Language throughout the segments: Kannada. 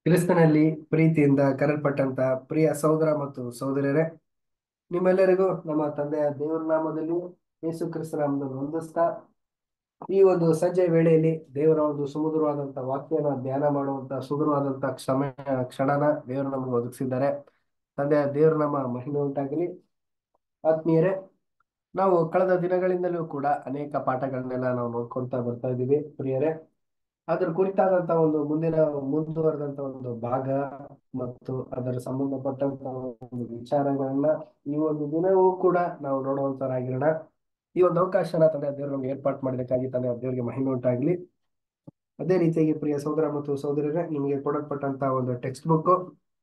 ಕ್ರಿಸ್ತನಲ್ಲಿ ಪ್ರೀತಿಯಿಂದ ಕರೆಯಲ್ಪಟ್ಟಂತ ಪ್ರಿಯ ಸಹೋದರ ಮತ್ತು ಸಹೋದರಿಯರೇ ನಿಮ್ಮೆಲ್ಲರಿಗೂ ನಮ್ಮ ತಂದೆಯ ದೇವರ ನಾಮದಲ್ಲಿ ಯೇಸು ಕ್ರಿಸ್ತ ನಾಮದಲ್ಲಿ ವಂದಿಸ್ತಾ ಈ ಒಂದು ಸಂಜೆ ವೇಳೆಯಲ್ಲಿ ದೇವರ ಒಂದು ಸುಮಧುರವಾದಂತ ವಾಕ್ಯನ ಧ್ಯಾನ ಮಾಡುವಂತ ಸುಮಧುರವಾದಂತ ಕ್ಷಮೆ ಕ್ಷಣನ ದೇವರು ನಮಗೆ ಒದಗಿಸಿದ್ದಾರೆ ತಂದೆಯ ದೇವರ ನಮ್ಮ ಮಹಿಮೆ ಉಂಟಾಗಲಿ ಆತ್ಮೀಯರೇ ನಾವು ಕಳೆದ ದಿನಗಳಿಂದಲೂ ಕೂಡ ಅನೇಕ ಪಾಠಗಳನ್ನೆಲ್ಲ ನಾವು ನೋಡ್ಕೊಂತಾ ಬರ್ತಾ ಇದ್ದೀವಿ ಪ್ರಿಯರೇ ಅದ್ರ ಕುರಿತಾದಂತ ಒಂದು ಮುಂದಿನ ಮುಂದುವರೆದಂತ ಒಂದು ಭಾಗ ಮತ್ತು ಅದರ ಸಂಬಂಧಪಟ್ಟಂತ ಒಂದು ವಿಚಾರಗಳನ್ನ ಈ ಒಂದು ದಿನವೂ ಕೂಡ ನಾವು ನೋಡುವಂತರಾಗಿರೋಣ ಈ ಒಂದು ಅವಕಾಶನ ತಂದೆ ದೇವರು ನಮ್ಗೆ ಏರ್ಪಾಟ್ ಮಾಡಿದಕ್ಕಾಗಿ ತಂದೆ ದೇವರಿಗೆ ಮಹಿಮೆ ಉಂಟಾಗ್ಲಿ ಅದೇ ರೀತಿಯಾಗಿ ಪ್ರಿಯ ಸಹೋದರ ಮತ್ತು ಸಹೋದರರೇ ನಿಮಗೆ ಕೊಡಲ್ಪಟ್ಟಂತ ಒಂದು ಟೆಕ್ಸ್ಟ್ ಬುಕ್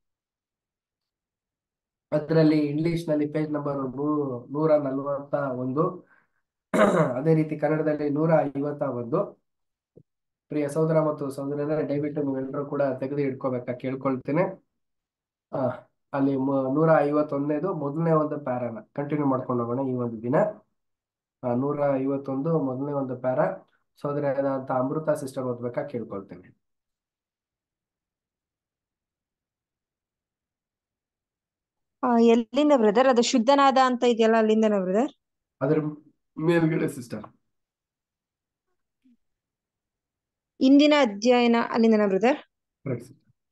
ಅದರಲ್ಲಿ ಇಂಗ್ಲಿಷ್ ನಲ್ಲಿ ಪೇಜ್ ನಂಬರ್ ನೂರ ನಲ್ವತ್ತ ಒಂದು ಅದೇ ರೀತಿ ಕನ್ನಡದಲ್ಲಿ ನೂರ ಐವತ್ತ ಒಂದು ಪ್ರಿಯ ಸಹೋದರ ಮತ್ತು ಸಹೋದರರೇ ದಯವಿಟ್ಟು ನೀವೆಲ್ಲರೂ ಕೂಡ ತೆಗೆದು ಇಟ್ಕೋಬೇಕಾ ಕೇಳ್ಕೊಳ್ತೇನೆ ಆ ಅಲ್ಲಿ ನೂರ ಐವತ್ತೊಂದನೇದು ಮೊದಲನೇ ಒಂದು ಪ್ಯಾರಾನ ಕಂಟಿನ್ಯೂ ಮಾಡ್ಕೊಂಡು ಹೋಗೋಣ ಈ ಒಂದು ದಿನ ಆ, ನೂರ ಐವತ್ತೊಂದು ಮೊದಲನೇ ಒಂದು ಪ್ಯಾರಾ ಸಹೋದರಿಯಾದಂತ ಅಮೃತ ಸಿಸ್ಟರ್ ಓದ್ಬೇಕಾ ಕೇಳ್ಕೊಳ್ತೇನೆ ಆ, ಎಲ್ಲಿಂದ ಬ್ರದರ್ ಅದು ಶುದ್ಧನಾದ ಅಂತ ಇದೆಯಲ್ಲ ಅಲ್ಲಿಂದನ ಬ್ರದರ್ ಅದ್ರ ಮೇಲ್ಗಡೆ ಸಿಸ್ಟರ್ ಇಂದಿನ ಅಧ್ಯಯನ ಅಲ್ಲಿಂದನ ಬ್ರದರ್ ಕರೆಕ್ಟ್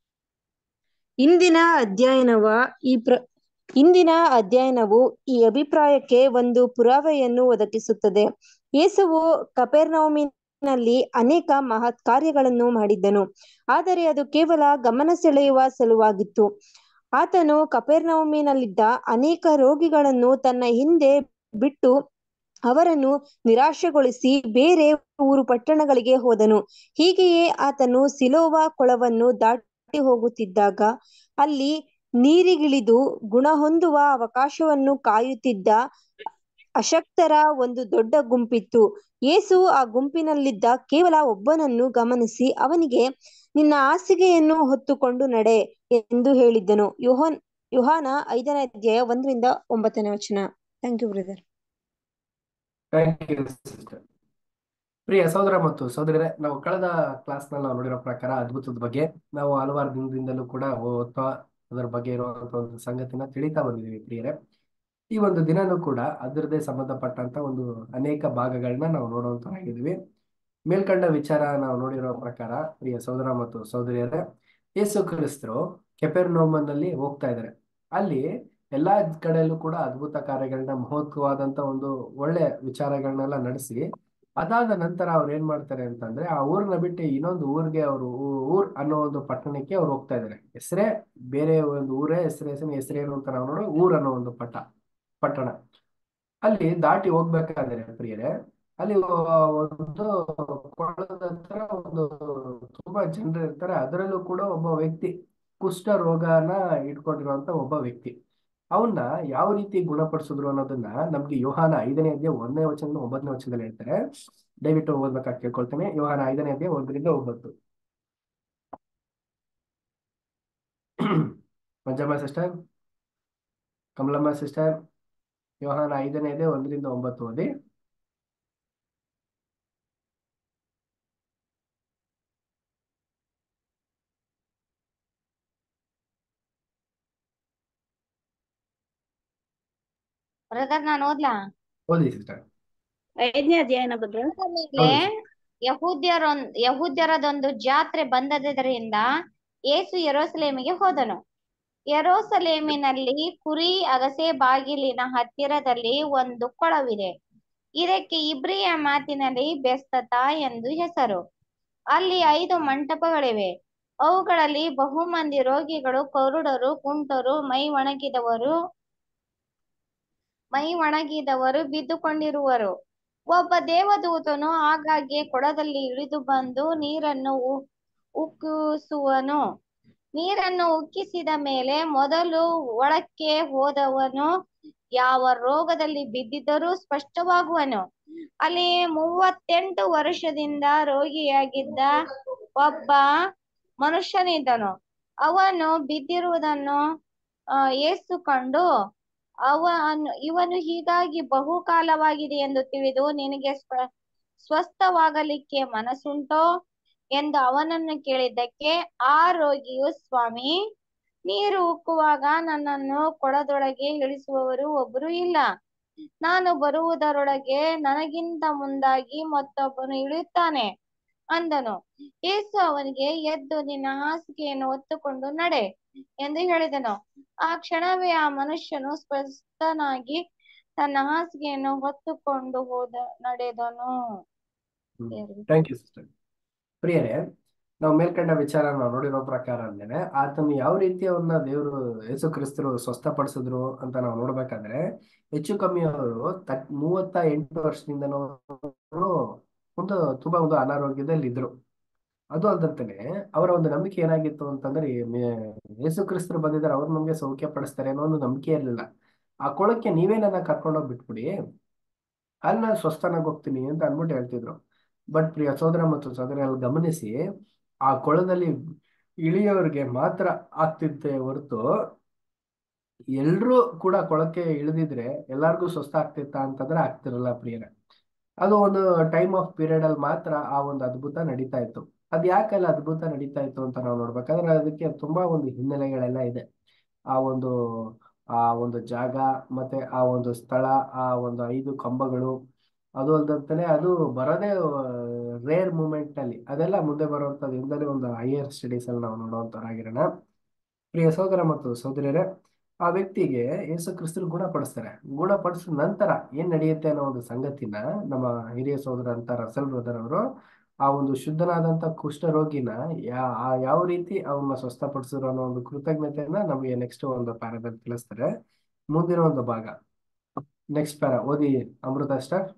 ಇಂದಿನ ಅಧ್ಯಯನವ ಈ ಪ್ರ ಇಂದಿನ ಅಧ್ಯಯನವು ಈ ಅಭಿಪ್ರಾಯಕ್ಕೆ ಒಂದು ಪುರಾವೆಯನ್ನು ಒದಗಿಸುತ್ತದೆ ಯೇಸುವು ಕಪೆರ್ನೌಮಿನಲ್ಲಿ ಅನೇಕ ಮಹತ್ ಕಾರ್ಯಗಳನ್ನು ಮಾಡಿದ್ದನು ಆದರೆ ಅದು ಕೇವಲ ಗಮನ ಸೆಳೆಯುವ ಸಲುವಾಗಿತ್ತು ಆತನು ಕಪೆರ್ನೌಮಿನಲ್ಲಿದ್ದ ಅನೇಕ ರೋಗಿಗಳನ್ನು ತನ್ನ ಹಿಂದೆ ಬಿಟ್ಟು ಅವರನ್ನು ನಿರಾಶೆಗೊಳಿಸಿ ಬೇರೆ ಊರು ಪಟ್ಟಣಗಳಿಗೆ ಹೋದನು ಹೀಗೆಯೇ ಆತನು ಸಿಲೋವ ಕೊಳವನ್ನು ದಾಟಿ ಹೋಗುತ್ತಿದ್ದಾಗ ಅಲ್ಲಿ ನೀರಿಗಿಳಿದು ಗುಣ ಹೊಂದುವ ಅವಕಾಶವನ್ನು ಕಾಯುತ್ತಿದ್ದ ಅಶಕ್ತರ ಒಂದು ದೊಡ್ಡ ಗುಂಪಿತ್ತು ಯೇಸು ಆ ಗುಂಪಿನಲ್ಲಿದ್ದ ಕೇವಲ ಒಬ್ಬನನ್ನು ಗಮನಿಸಿ ಅವನಿಗೆ ನಿನ್ನ ಹಾಸಿಗೆಯನ್ನು ಹೊತ್ತುಕೊಂಡು ನಡೆ ಎಂದು ಹೇಳಿದ್ದನು ಯೋಹನ್ ಯೋಹಾನ ಐದನೇ ಅಧ್ಯಾಯ ಒಂದರಿಂದ ಒಂಬತ್ತನೇ ವಚನ thank you brother thank you sister ಪ್ರಿಯ ಸಹೋದರ ಮತ್ತು ಸಹೋದರರೇ ನಾವು ಕಳೆದ ಕ್ಲಾಸ್ ನಲ್ಲಿ ನಾವು ನೋಡಿರೋ ಪ್ರಕಾರ ಅದ್ಭುತದ ಬಗ್ಗೆ ನಾವು ಹಲವಾರು ದಿನದಿಂದಲೂ ಕೂಡ ಓದ್ತಾ ಅದರ ಬಗ್ಗೆ ಇರುವಂತ ಒಂದು ಸಂಗತಿನ ತಿಳಿತಾ ಬಂದಿದ್ದೀವಿ ಪ್ರಿಯರೇ ಈ ಒಂದು ದಿನನೂ ಕೂಡ ಅದರದೇ ಸಂಬಂಧಪಟ್ಟಂತ ಒಂದು ಅನೇಕ ಭಾಗಗಳನ್ನ ನಾವು ನೋಡುವಂತರಾಗಿದ್ದೀವಿ ಮೇಲ್ಕಂಡ ವಿಚಾರ ನಾವು ನೋಡಿರೋ ಪ್ರಕಾರ ಪ್ರಿಯ ಸಹೋದರ ಮತ್ತು ಸಹೋದರಿಯರೇ ಯೇಸು ಕ್ರಿಸ್ತರು ಕೆಪೆರ್ನೋಮನ್ನಲ್ಲಿ ಹೋಗ್ತಾ ಇದ್ದಾರೆ ಅಲ್ಲಿ ಎಲ್ಲಾ ಕಡೆಯಲ್ಲೂ ಕೂಡ ಅದ್ಭುತ ಕಾರ್ಯಗಳನ್ನ ಮಹತ್ವವಾದಂತ ಒಂದು ಒಳ್ಳೆ ವಿಚಾರಗಳನ್ನೆಲ್ಲ ನಡೆಸಿ ಅದಾದ ನಂತರ ಅವ್ರು ಏನ್ ಮಾಡ್ತಾರೆ ಅಂತಂದ್ರೆ ಆ ಊರ್ನ ಬಿಟ್ಟು ಇನ್ನೊಂದು ಊರಿಗೆ ಅವರು ಊರ್ ಅನ್ನೋ ಒಂದು ಪಟ್ಟಣಕ್ಕೆ ಅವ್ರು ಹೋಗ್ತಾ ಇದ್ದಾರೆ ಹೆಸರೇ ಬೇರೆ ಒಂದು ಊರೇ ಹೆಸರು ಹೆಸರು ಹೆಸರೇನು ಅಂತ ನಾವು ನೋಡೋ ಊರ್ ಅನ್ನೋ ಒಂದು ಪಟ್ಟ ಪಟ್ಟಣ ಅಲ್ಲಿ ದಾಟಿ ಹೋಗ್ಬೇಕಾದ್ರೆ ಪ್ರಿಯರೇ ಅಲ್ಲಿ ಒಂದು ಕೊಳದ ಹತ್ರ ಒಂದು ತುಂಬಾ ಜನರು ಇರ್ತಾರೆ ಅದರಲ್ಲೂ ಕೂಡ ಒಬ್ಬ ವ್ಯಕ್ತಿ ಕುಷ್ಠ ರೋಗನ ಇಟ್ಕೊಂಡಿರುವಂತ ಒಬ್ಬ ವ್ಯಕ್ತಿ ಅವನ್ನ ಯಾವ ರೀತಿ ಗುಣಪಡಿಸಿದ್ರು ಅನ್ನೋದನ್ನ ನಮ್ಗೆ ಯೋಹಾನ ಐದನೇ ಅಧ್ಯಾಯ ಒಂದನೇ ವಚನ ಒಂಬತ್ತನೇ ವಚನದಲ್ಲಿ ಹೇಳ್ತಾರೆ ದಯವಿಟ್ಟು ಓದ್ಬೇಕಾಗಿ ಕೇಳ್ಕೊಳ್ತೇನೆ ಯೋಹಾನ ಐದನೇ ಅಧ್ಯಾಯ ಒಂದರಿಂದ ಒಂಬತ್ತು ಮಂಜಮ್ಮ ಸಿಸ್ಟರ್ ಕಮಲಮ್ಮ ಸಿಸ್ಟರ್ ಯೋಹಾನ ಐದನೇ ಅಧ್ಯಾಯ ಒಂದರಿಂದ ಒಂಬತ್ತು ಓದಿ ಬ್ರದರ್ ನಾನು ಓದ್ಲಾ ಓದಿ ಸಿಸ್ಟರ್ ಐದನೇ ಅಧ್ಯಾಯನ ಬದ್ರ ಮೇಲೆ ಯಹೂದ್ಯರೊಂದ್ ಯಹೂದ್ಯರದೊಂದು ಜಾತ್ರೆ ಬಂದದ್ದರಿಂದ ಯೇಸು ಯೆರೂಸಲೇಮಿಗೆ ಹೋದನು ಯೆರೂಸಲೇಮಿನಲ್ಲಿ ಕುರಿ ಅಗಸೆ ಬಾಗಿಲಿನ ಹತ್ತಿರದಲ್ಲಿ ಒಂದು ಕೊಳವಿದೆ ಇದಕ್ಕೆ ಇಬ್ರಿಯ ಮಾತಿನಲ್ಲಿ ಬೆಸ್ತತ ಎಂದು ಹೆಸರು ಅಲ್ಲಿ ಐದು ಮಂಟಪಗಳಿವೆ ಅವುಗಳಲ್ಲಿ ಬಹುಮಂದಿ ರೋಗಿಗಳು ಕರುಡರು ಕುಂಟರು ಮೈ ಒಣಗಿದವರು ಮೈ ಒಣಗಿದವರು ಬಿದ್ದುಕೊಂಡಿರುವರು ಒಬ್ಬ ದೇವದೂತನು ಆಗಾಗ್ಗೆ ಕೊಳದಲ್ಲಿ ಇಳಿದು ಬಂದು ನೀರನ್ನು ಉ- ಉಕ್ಕಿಸುವನು ನೀರನ್ನು ಉಕ್ಕಿಸಿದ ಮೇಲೆ ಮೊದಲು ಒಳಕ್ಕೆ ಹೋದವನು ಯಾವ ರೋಗದಲ್ಲಿ ಬಿದ್ದಿದ್ದರೂ ಸ್ಪಷ್ಟವಾಗುವನು ಅಲ್ಲಿ ಮೂವತ್ತೆಂಟು ವರ್ಷದಿಂದ ರೋಗಿಯಾಗಿದ್ದ ಒಬ್ಬ ಮನುಷ್ಯನಿದ್ದನು ಅವನು ಬಿದ್ದಿರುವುದನ್ನು ಆ, ಯೇಸು ಕಂಡು ಅವನು ಇವನು ಹೀಗಾಗಿ ಬಹುಕಾಲವಾಗಿದೆ ಎಂದು ತಿಳಿದು ನಿನಗೆ ಸ್ವ ಸ್ವಸ್ಥವಾಗಲಿಕ್ಕೆ ಮನಸ್ಸುಂಟೋ ಎಂದು ಅವನನ್ನು ಕೇಳಿದ್ದಕ್ಕೆ ಆ ರೋಗಿಯು ಸ್ವಾಮಿ ನೀರು ಉಕ್ಕುವಾಗ ನನ್ನನ್ನು ಕೊಳದೊಳಗೆ ಇಳಿಸುವವರು ಒಬ್ಬರು ಇಲ್ಲ ನಾನು ಬರುವುದರೊಳಗೆ ನನಗಿಂತ ಮುಂದಾಗಿ ಮತ್ತೊಬ್ಬನು ಇಳಿಯುತ್ತಾನೆ ಅಂದನು ಯೇಸು ಅವನಿಗೆ ಎದ್ದು ನಿನ್ನ ಹಾಸಿಗೆಯನ್ನು ಹೊತ್ತುಕೊಂಡು ನಡೆ ಎಂದು ಹೇಳಿದನು ಆ ಕ್ಷಣವೇ ಆ ಮನುಷ್ಯನು ಸ್ವಸ್ಥನಾಗಿ ತನ್ನ ಹಾಸಿಗೆಯನ್ನು ಹೊತ್ತುಕೊಂಡು ಹೋದ ನಡೆದನು ದೇವ್ರಿಗೆ ಥ್ಯಾಂಕ್ ಯು ಸಿಸ್ಟರ್ ಪ್ರಿಯರೇ ನಾವು ಮೇಲ್ಕಂಡ ವಿಚಾರ ನಾವು ನೋಡಿರೋ ಪ್ರಕಾರ ಅಂದ್ರೆ ಆತನು ಯಾವ ರೀತಿ ಅವನ್ನ ದೇವರು ಯೇಸು ಕ್ರಿಸ್ತರು ಸ್ವಸ್ಥಪಡಿಸಿದ್ರು ಅಂತ ನಾವು ನೋಡ್ಬೇಕಾದ್ರೆ ಹೆಚ್ಚು ಕಮ್ಮಿ ಅವರು ತಕ್ ಮೂವತ್ತ ಎಂಟು ವರ್ಷದಿಂದನೂ ಒಂದು ತುಂಬಾ ಒಂದು ಅನಾರೋಗ್ಯದಲ್ಲಿ ಇದ್ರು ಅದು ಅಲ್ದಂತಾನೆ ಅವರ ಒಂದು ನಂಬಿಕೆ ಏನಾಗಿತ್ತು ಅಂತಂದ್ರೆ ಈ ಮೇ- ಯೇಸು ಕ್ರಿಸ್ತರು ಬಂದಿದ್ದಾರೆ ಅವ್ರು ನಮ್ಗೆ ಸೌಖ್ಯ ಪಡಿಸ್ತಾರೆ ಅನ್ನೋ ಒಂದು ನಂಬಿಕೆ ಇರಲಿಲ್ಲ ಆ ಕೊಳಕ್ಕೆ ನೀವೇ ನನ್ನ ಕರ್ಕೊಂಡೋಗಿ ಬಿಟ್ಬಿಡಿ ಅಲ್ಲಿ ನಾನು ಸ್ವಸ್ಥನಾಗಿ ಹೋಗ್ತೀನಿ ಅಂತ ಅನ್ಬಿಟ್ಟು ಹೇಳ್ತಿದ್ರು ಬಟ್ ಪ್ರಿಯ ಸೋದರ ಮತ್ತು ಸೋದರಿಯಲ್ಲಿ ಗಮನಿಸಿ ಆ ಕೊಳದಲ್ಲಿ ಇಳಿಯೋರಿಗೆ ಮಾತ್ರ ಆಗ್ತಿತ್ತೆ ಹೊರತು ಎಲ್ರೂ ಕೂಡ ಕೊಳಕ್ಕೆ ಇಳಿದಿದ್ರೆ ಎಲ್ಲಾರ್ಗೂ ಸ್ವಸ್ಥ ಆಗ್ತಿತ್ತ ಅಂತಂದ್ರೆ ಆಗ್ತಿರಲ್ಲ ಪ್ರಿಯರೇ ಅದು ಒಂದು ಟೈಮ್ ಆಫ್ ಪೀರಿಯಡ್ ಅಲ್ಲಿ ಮಾತ್ರ ಆ ಒಂದು ಅದ್ಭುತ ನಡೀತಾ ಇತ್ತು ಅದ್ ಯಾಕಲ್ಲ ಅದ್ಭುತ ನಡೀತಾ ಇತ್ತು ಅಂತ ನಾವು ನೋಡ್ಬೇಕಾದ್ರೆ ಅದಕ್ಕೆ ತುಂಬಾ ಒಂದು ಹಿನ್ನೆಲೆಗಳೆಲ್ಲ ಇದೆ ಆ ಒಂದು ಆ ಒಂದು ಜಾಗ ಮತ್ತೆ ಆ ಒಂದು ಸ್ಥಳ ಆ ಒಂದು ಐದು ಕಂಬಗಳು ಅದು ಅಲ್ದಂತಾನೆ ಅದು ಬರೋದೇ ರೇರ್ ಮೂಮೆಂಟ್ ನಲ್ಲಿ ಅದೆಲ್ಲ ಮುಂದೆ ಬರುವಂತದ್ದು ಇಂದಲೇ ಒಂದು ಹೈಯರ್ ಸ್ಟಡೀಸ್ ಅಲ್ಲಿ ನಾವು ನೋಡುವಂತವರಾಗಿರೋಣ ಪ್ರಿಯ ಸಹೋದರ ಮತ್ತು ಸಹೋದರಿಯರೇ ಆ ವ್ಯಕ್ತಿಗೆ ಯೇಸು ಕ್ರಿಸ್ತರು ಗುಣಪಡಿಸ್ತಾರೆ ಗುಣಪಡಿಸಿದ ನಂತರ ಏನ್ ನಡೆಯುತ್ತೆ ಅನ್ನೋ ಒಂದು ಸಂಗತಿನ ನಮ್ಮ ಹಿರಿಯ ಸಹೋದರ ಅಂತ ರಸಲ್ ಬ್ರದರ್ ಅವರು ಆ ಒಂದು ಶುದ್ಧನಾದಂತ ಕುಷ್ಠರೋಗಿನ ಯಾ ಆ ಯಾವ ರೀತಿ ಅವನ್ನ ಸ್ವಸ್ಥಪಡಿಸಿದ್ರು ಅನ್ನೋ ಒಂದು ಕೃತಜ್ಞತೆಯನ್ನ ನಮಗೆ ನೆಕ್ಸ್ಟ್ ಒಂದು ಪ್ಯಾರಾದಲ್ಲಿ ತಿಳಿಸ್ತಾರೆ ಮುಂದಿನ ಒಂದು ಭಾಗ ನೆಕ್ಸ್ಟ್ ಪ್ಯಾರಾ ಓದಿ ಅಮೃತ ಸ್ಟಾರ್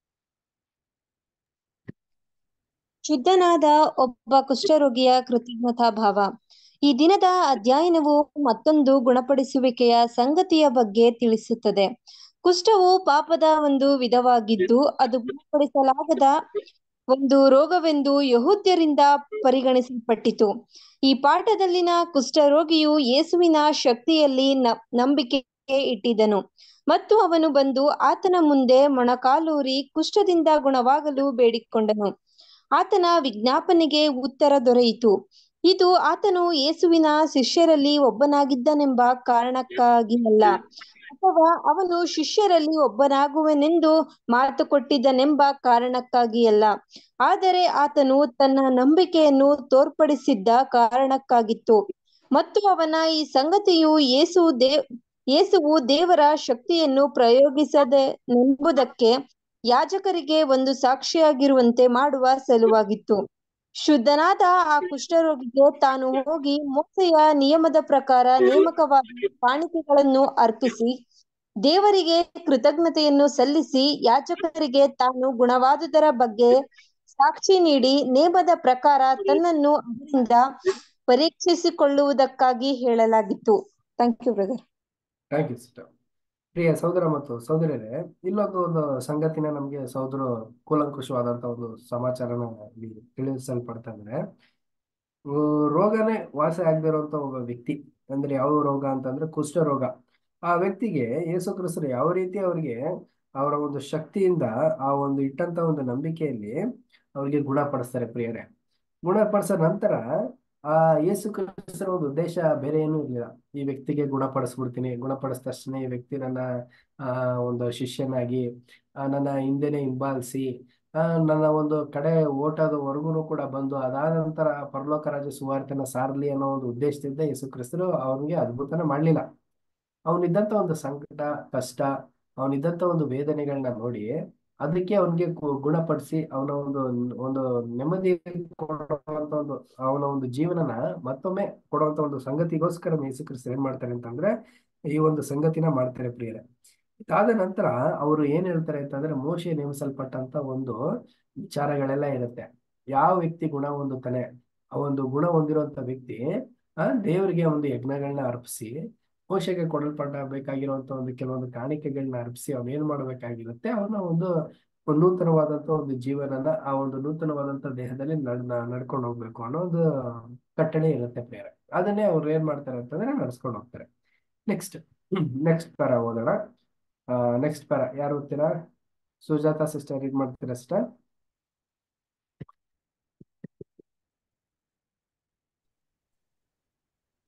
ಶುದ್ಧನಾದ ಒಬ್ಬ ಕುಷ್ಠರೋಗಿಯ ಕೃತಜ್ಞತಾ ಭಾವ ಈ ದಿನದ ಅಧ್ಯಯನವು ಮತ್ತೊಂದು ಗುಣಪಡಿಸುವಿಕೆಯ ಸಂಗತಿಯ ಬಗ್ಗೆ ತಿಳಿಸುತ್ತದೆ ಕುಷ್ಠವು ಪಾಪದ ಒಂದು ವಿಧವಾಗಿದ್ದು ಅದು ಗುಣಪಡಿಸಲಾಗದ ಒಂದು ರೋಗವೆಂದು ಯಹೂದ್ಯರಿಂದ ಪರಿಗಣಿಸಲ್ಪಟ್ಟಿತು ಈ ಪಾಠದಲ್ಲಿನ ಕುಷ್ಠರೋಗಿಯು ಯೇಸುವಿನ ಶಕ್ತಿಯಲ್ಲಿ ನ ನಂಬಿಕೆ ಇಟ್ಟಿದ್ದನು ಮತ್ತು ಅವನು ಬಂದು ಆತನ ಮುಂದೆ ಮೊಣಕಾಲೂರಿ ಕುಷ್ಠದಿಂದ ಗುಣವಾಗಲು ಬೇಡಿಕೊಂಡನು ಆತನ ವಿಜ್ಞಾಪನೆಗೆ ಉತ್ತರ ದೊರೆಯಿತು ಇದು ಆತನು ಯೇಸುವಿನ ಶಿಷ್ಯರಲ್ಲಿ ಒಬ್ಬನಾಗಿದ್ದನೆಂಬ ಕಾರಣಕ್ಕಾಗಿ ಅಲ್ಲ ಅಥವಾ ಅವನು ಶಿಷ್ಯರಲ್ಲಿ ಒಬ್ಬನಾಗುವನೆಂದು ಮಾತು ಕೊಟ್ಟಿದ್ದನೆಂಬ ಕಾರಣಕ್ಕಾಗಿ ಅಲ್ಲ ಆದರೆ ಆತನು ತನ್ನ ನಂಬಿಕೆಯನ್ನು ತೋರ್ಪಡಿಸಿದ್ದ ಕಾರಣಕ್ಕಾಗಿತ್ತು ಮತ್ತು ಅವನ ಈ ಸಂಗತಿಯು ಯೇಸು ದೇವ್ ಯೇಸುವು ದೇವರ ಶಕ್ತಿಯನ್ನು ಪ್ರಯೋಗಿಸದೆನೆಂಬುದಕ್ಕೆ ಯಾಜಕರಿಗೆ ಒಂದು ಸಾಕ್ಷಿಯಾಗಿರುವಂತೆ ಮಾಡುವ ಸಲುವಾಗಿತ್ತು ಶುದ್ಧನಾದ ಆ ಕುಷ್ಠರೋಗಿಗೆ ತಾನು ಹೋಗಿ ಮೋಸೆಯ ನಿಯಮದ ಪ್ರಕಾರ ನೇಮಕವಾದ ಕಾಣಿಕೆಗಳನ್ನು ಅರ್ಪಿಸಿ ದೇವರಿಗೆ ಕೃತಜ್ಞತೆಯನ್ನು ಸಲ್ಲಿಸಿ ಯಾಜಕರಿಗೆ ತಾನು ಗುಣವಾದುದರ ಬಗ್ಗೆ ಸಾಕ್ಷಿ ನೀಡಿ ನೇಮದ ಪ್ರಕಾರ ತನ್ನನ್ನು ಅವರಿಂದ ಪರೀಕ್ಷಿಸಿಕೊಳ್ಳುವುದಕ್ಕಾಗಿ ಹೇಳಲಾಗಿತ್ತು thank you brother thank you sister ಪ್ರಿಯ ಸಹೋದರ ಮತ್ತು ಸಹೋದರಿಯರೇ ಇಲ್ಲೊಂದು ಒಂದು ಸಂಗತಿನ ನಮಗೆ ಸಹೋದರು ಕೂಲಂಕುಷವಾದಂತ ಒಂದು ಸಮಾಚಾರನ ಇಲ್ಲಿ ತಿಳಿಸಲ್ಪಡ್ತಾ ಇದ್ದಾರೆ ಆ, ರೋಗನೇ ವಾಸಿ ಆಗದೆ ಇರುವಂತ ಒಬ್ಬ ವ್ಯಕ್ತಿ ಅಂದ್ರೆ ಯಾವ ರೋಗ ಅಂತಂದ್ರೆ ಕುಷ್ಠ ರೋಗ ಆ ವ್ಯಕ್ತಿಗೆ ಯೇಸು ಕ್ರಿಸ್ತರು ಯಾವ ರೀತಿ ಅವರಿಗೆ ಅವರ ಒಂದು ಶಕ್ತಿಯಿಂದ ಆ ಒಂದು ಇಟ್ಟಂತ ಒಂದು ನಂಬಿಕೆಯಲ್ಲಿ ಅವರಿಗೆ ಗುಣಪಡಿಸ್ತಾರೆ ಪ್ರಿಯರೇ ಗುಣಪಡಿಸಿದ ನಂತರ ಆ ಯೇಸು ಕ್ರಿಸ್ತರ ಒಂದು ಉದ್ದೇಶ ಬೇರೆ ಏನೂ ಇರಲಿಲ್ಲ ಈ ವ್ಯಕ್ತಿಗೆ ಗುಣಪಡಿಸ್ಬಿಡ್ತೀನಿ ಗುಣಪಡಿಸಿದ ತಕ್ಷಣ ಈ ವ್ಯಕ್ತಿ ನನ್ನ ಆ ಒಂದು ಶಿಷ್ಯನಾಗಿ ಆ, ನನ್ನ ಹಿಂದೆನೆ ಹಿಂಬಾಲಿಸಿ ಆ, ನನ್ನ ಒಂದು ಕಡೆ ಓಟದವರೆಗೂ ಕೂಡ ಬಂದು ಅದಾದ ನಂತರ ಪರಲೋಕ ರಾಜ್ಯ ಸುವಾರ್ತೆನ ಸಾರಲಿ ಅನ್ನೋ ಒಂದು ಉದ್ದೇಶದಿಂದ ಯೇಸು ಕ್ರಿಸ್ತರು ಅವನಿಗೆ ಅದ್ಭುತನ ಮಾಡಲಿಲ್ಲ ಅವನಿದ್ದಂತ ಒಂದು ಸಂಕಟ ಕಷ್ಟ ಅವನಿದ್ದಂತ ಒಂದು ವೇದನೆಗಳನ್ನ ನೋಡಿ ಅದಕ್ಕೆ ಅವನಿಗೆ ಗುಣಪಡಿಸಿ ಅವನ ಒಂದು ಒಂದು ನೆಮ್ಮದಿ ಕೊಡುವಂತ ಒಂದು ಅವನ ಒಂದು ಜೀವನನ ಮತ್ತೊಮ್ಮೆ ಕೊಡುವಂತ ಒಂದು ಸಂಗತಿಗೋಸ್ಕರ ಯೇಸು ಕ್ರಿಸ್ತ ಏನ್ ಮಾಡ್ತಾರೆ ಅಂತಂದ್ರೆ ಈ ಒಂದು ಸಂಗತಿನ ಮಾಡ್ತಾರೆ ಪ್ರಿಯರೇ ಇದಾದ ನಂತರ ಅವರು ಏನ್ ಹೇಳ್ತಾರೆ ಅಂತಂದ್ರೆ ಮೋಶೆ ನೇಮಿಸಲ್ಪಟ್ಟಂತ ಒಂದು ವಿಚಾರಗಳೆಲ್ಲ ಇರುತ್ತೆ ಯಾವ ವ್ಯಕ್ತಿ ಗುಣ ಹೊಂದುತ್ತಾನೆ ಆ ಒಂದು ಗುಣ ಹೊಂದಿರುವಂತ ವ್ಯಕ್ತಿ ಆ ದೇವರಿಗೆ ಒಂದು ಯಜ್ಞಗಳನ್ನ ಅರ್ಪಿಸಿ ಮೋಶೆಗೆ ಕೊಡಲ್ಪಟ್ಟ ಬೇಕಾಗಿರುವಂತ ಒಂದು ಕೆಲವೊಂದು ಕಾಣಿಕೆಗಳನ್ನ ಅರ್ಪಿಸಿ ಅವ್ನು ಏನ್ ಮಾಡ್ಬೇಕಾಗಿರುತ್ತೆ ಅವನ ಒಂದು ಒಂದು ನೂತನವಾದಂತ ಒಂದು ಜೀವನನ ಆ ಒಂದು ನೂತನವಾದಂತ ದೇಹದಲ್ಲಿ ನಡ್ ನಡ್ಕೊಂಡು ಹೋಗ್ಬೇಕು ಅನ್ನೋ ಒಂದು ಕಟ್ಟಳೆ ಇರುತ್ತೆ ಪ್ರೇರೆ ಅದನ್ನೇ ಅವ್ರು ಏನ್ ಮಾಡ್ತಾರೆ ಅಂತಂದ್ರೆ ನಡ್ಸ್ಕೊಂಡು ಹೋಗ್ತಾರೆ ನೆಕ್ಸ್ಟ್ ನೆಕ್ಸ್ಟ್ ಪ್ಯಾರ ಓದೋಣ ನೆಕ್ಸ್ಟ್ ಪ್ಯಾರ ಯಾರು ಓದ್ತೀರಾ ಸುಜಾತಾ ಸಿಸ್ಟರ್ ಇದು ಮಾಡ್ತೀರಾ ಸಿಸ್ಟರ್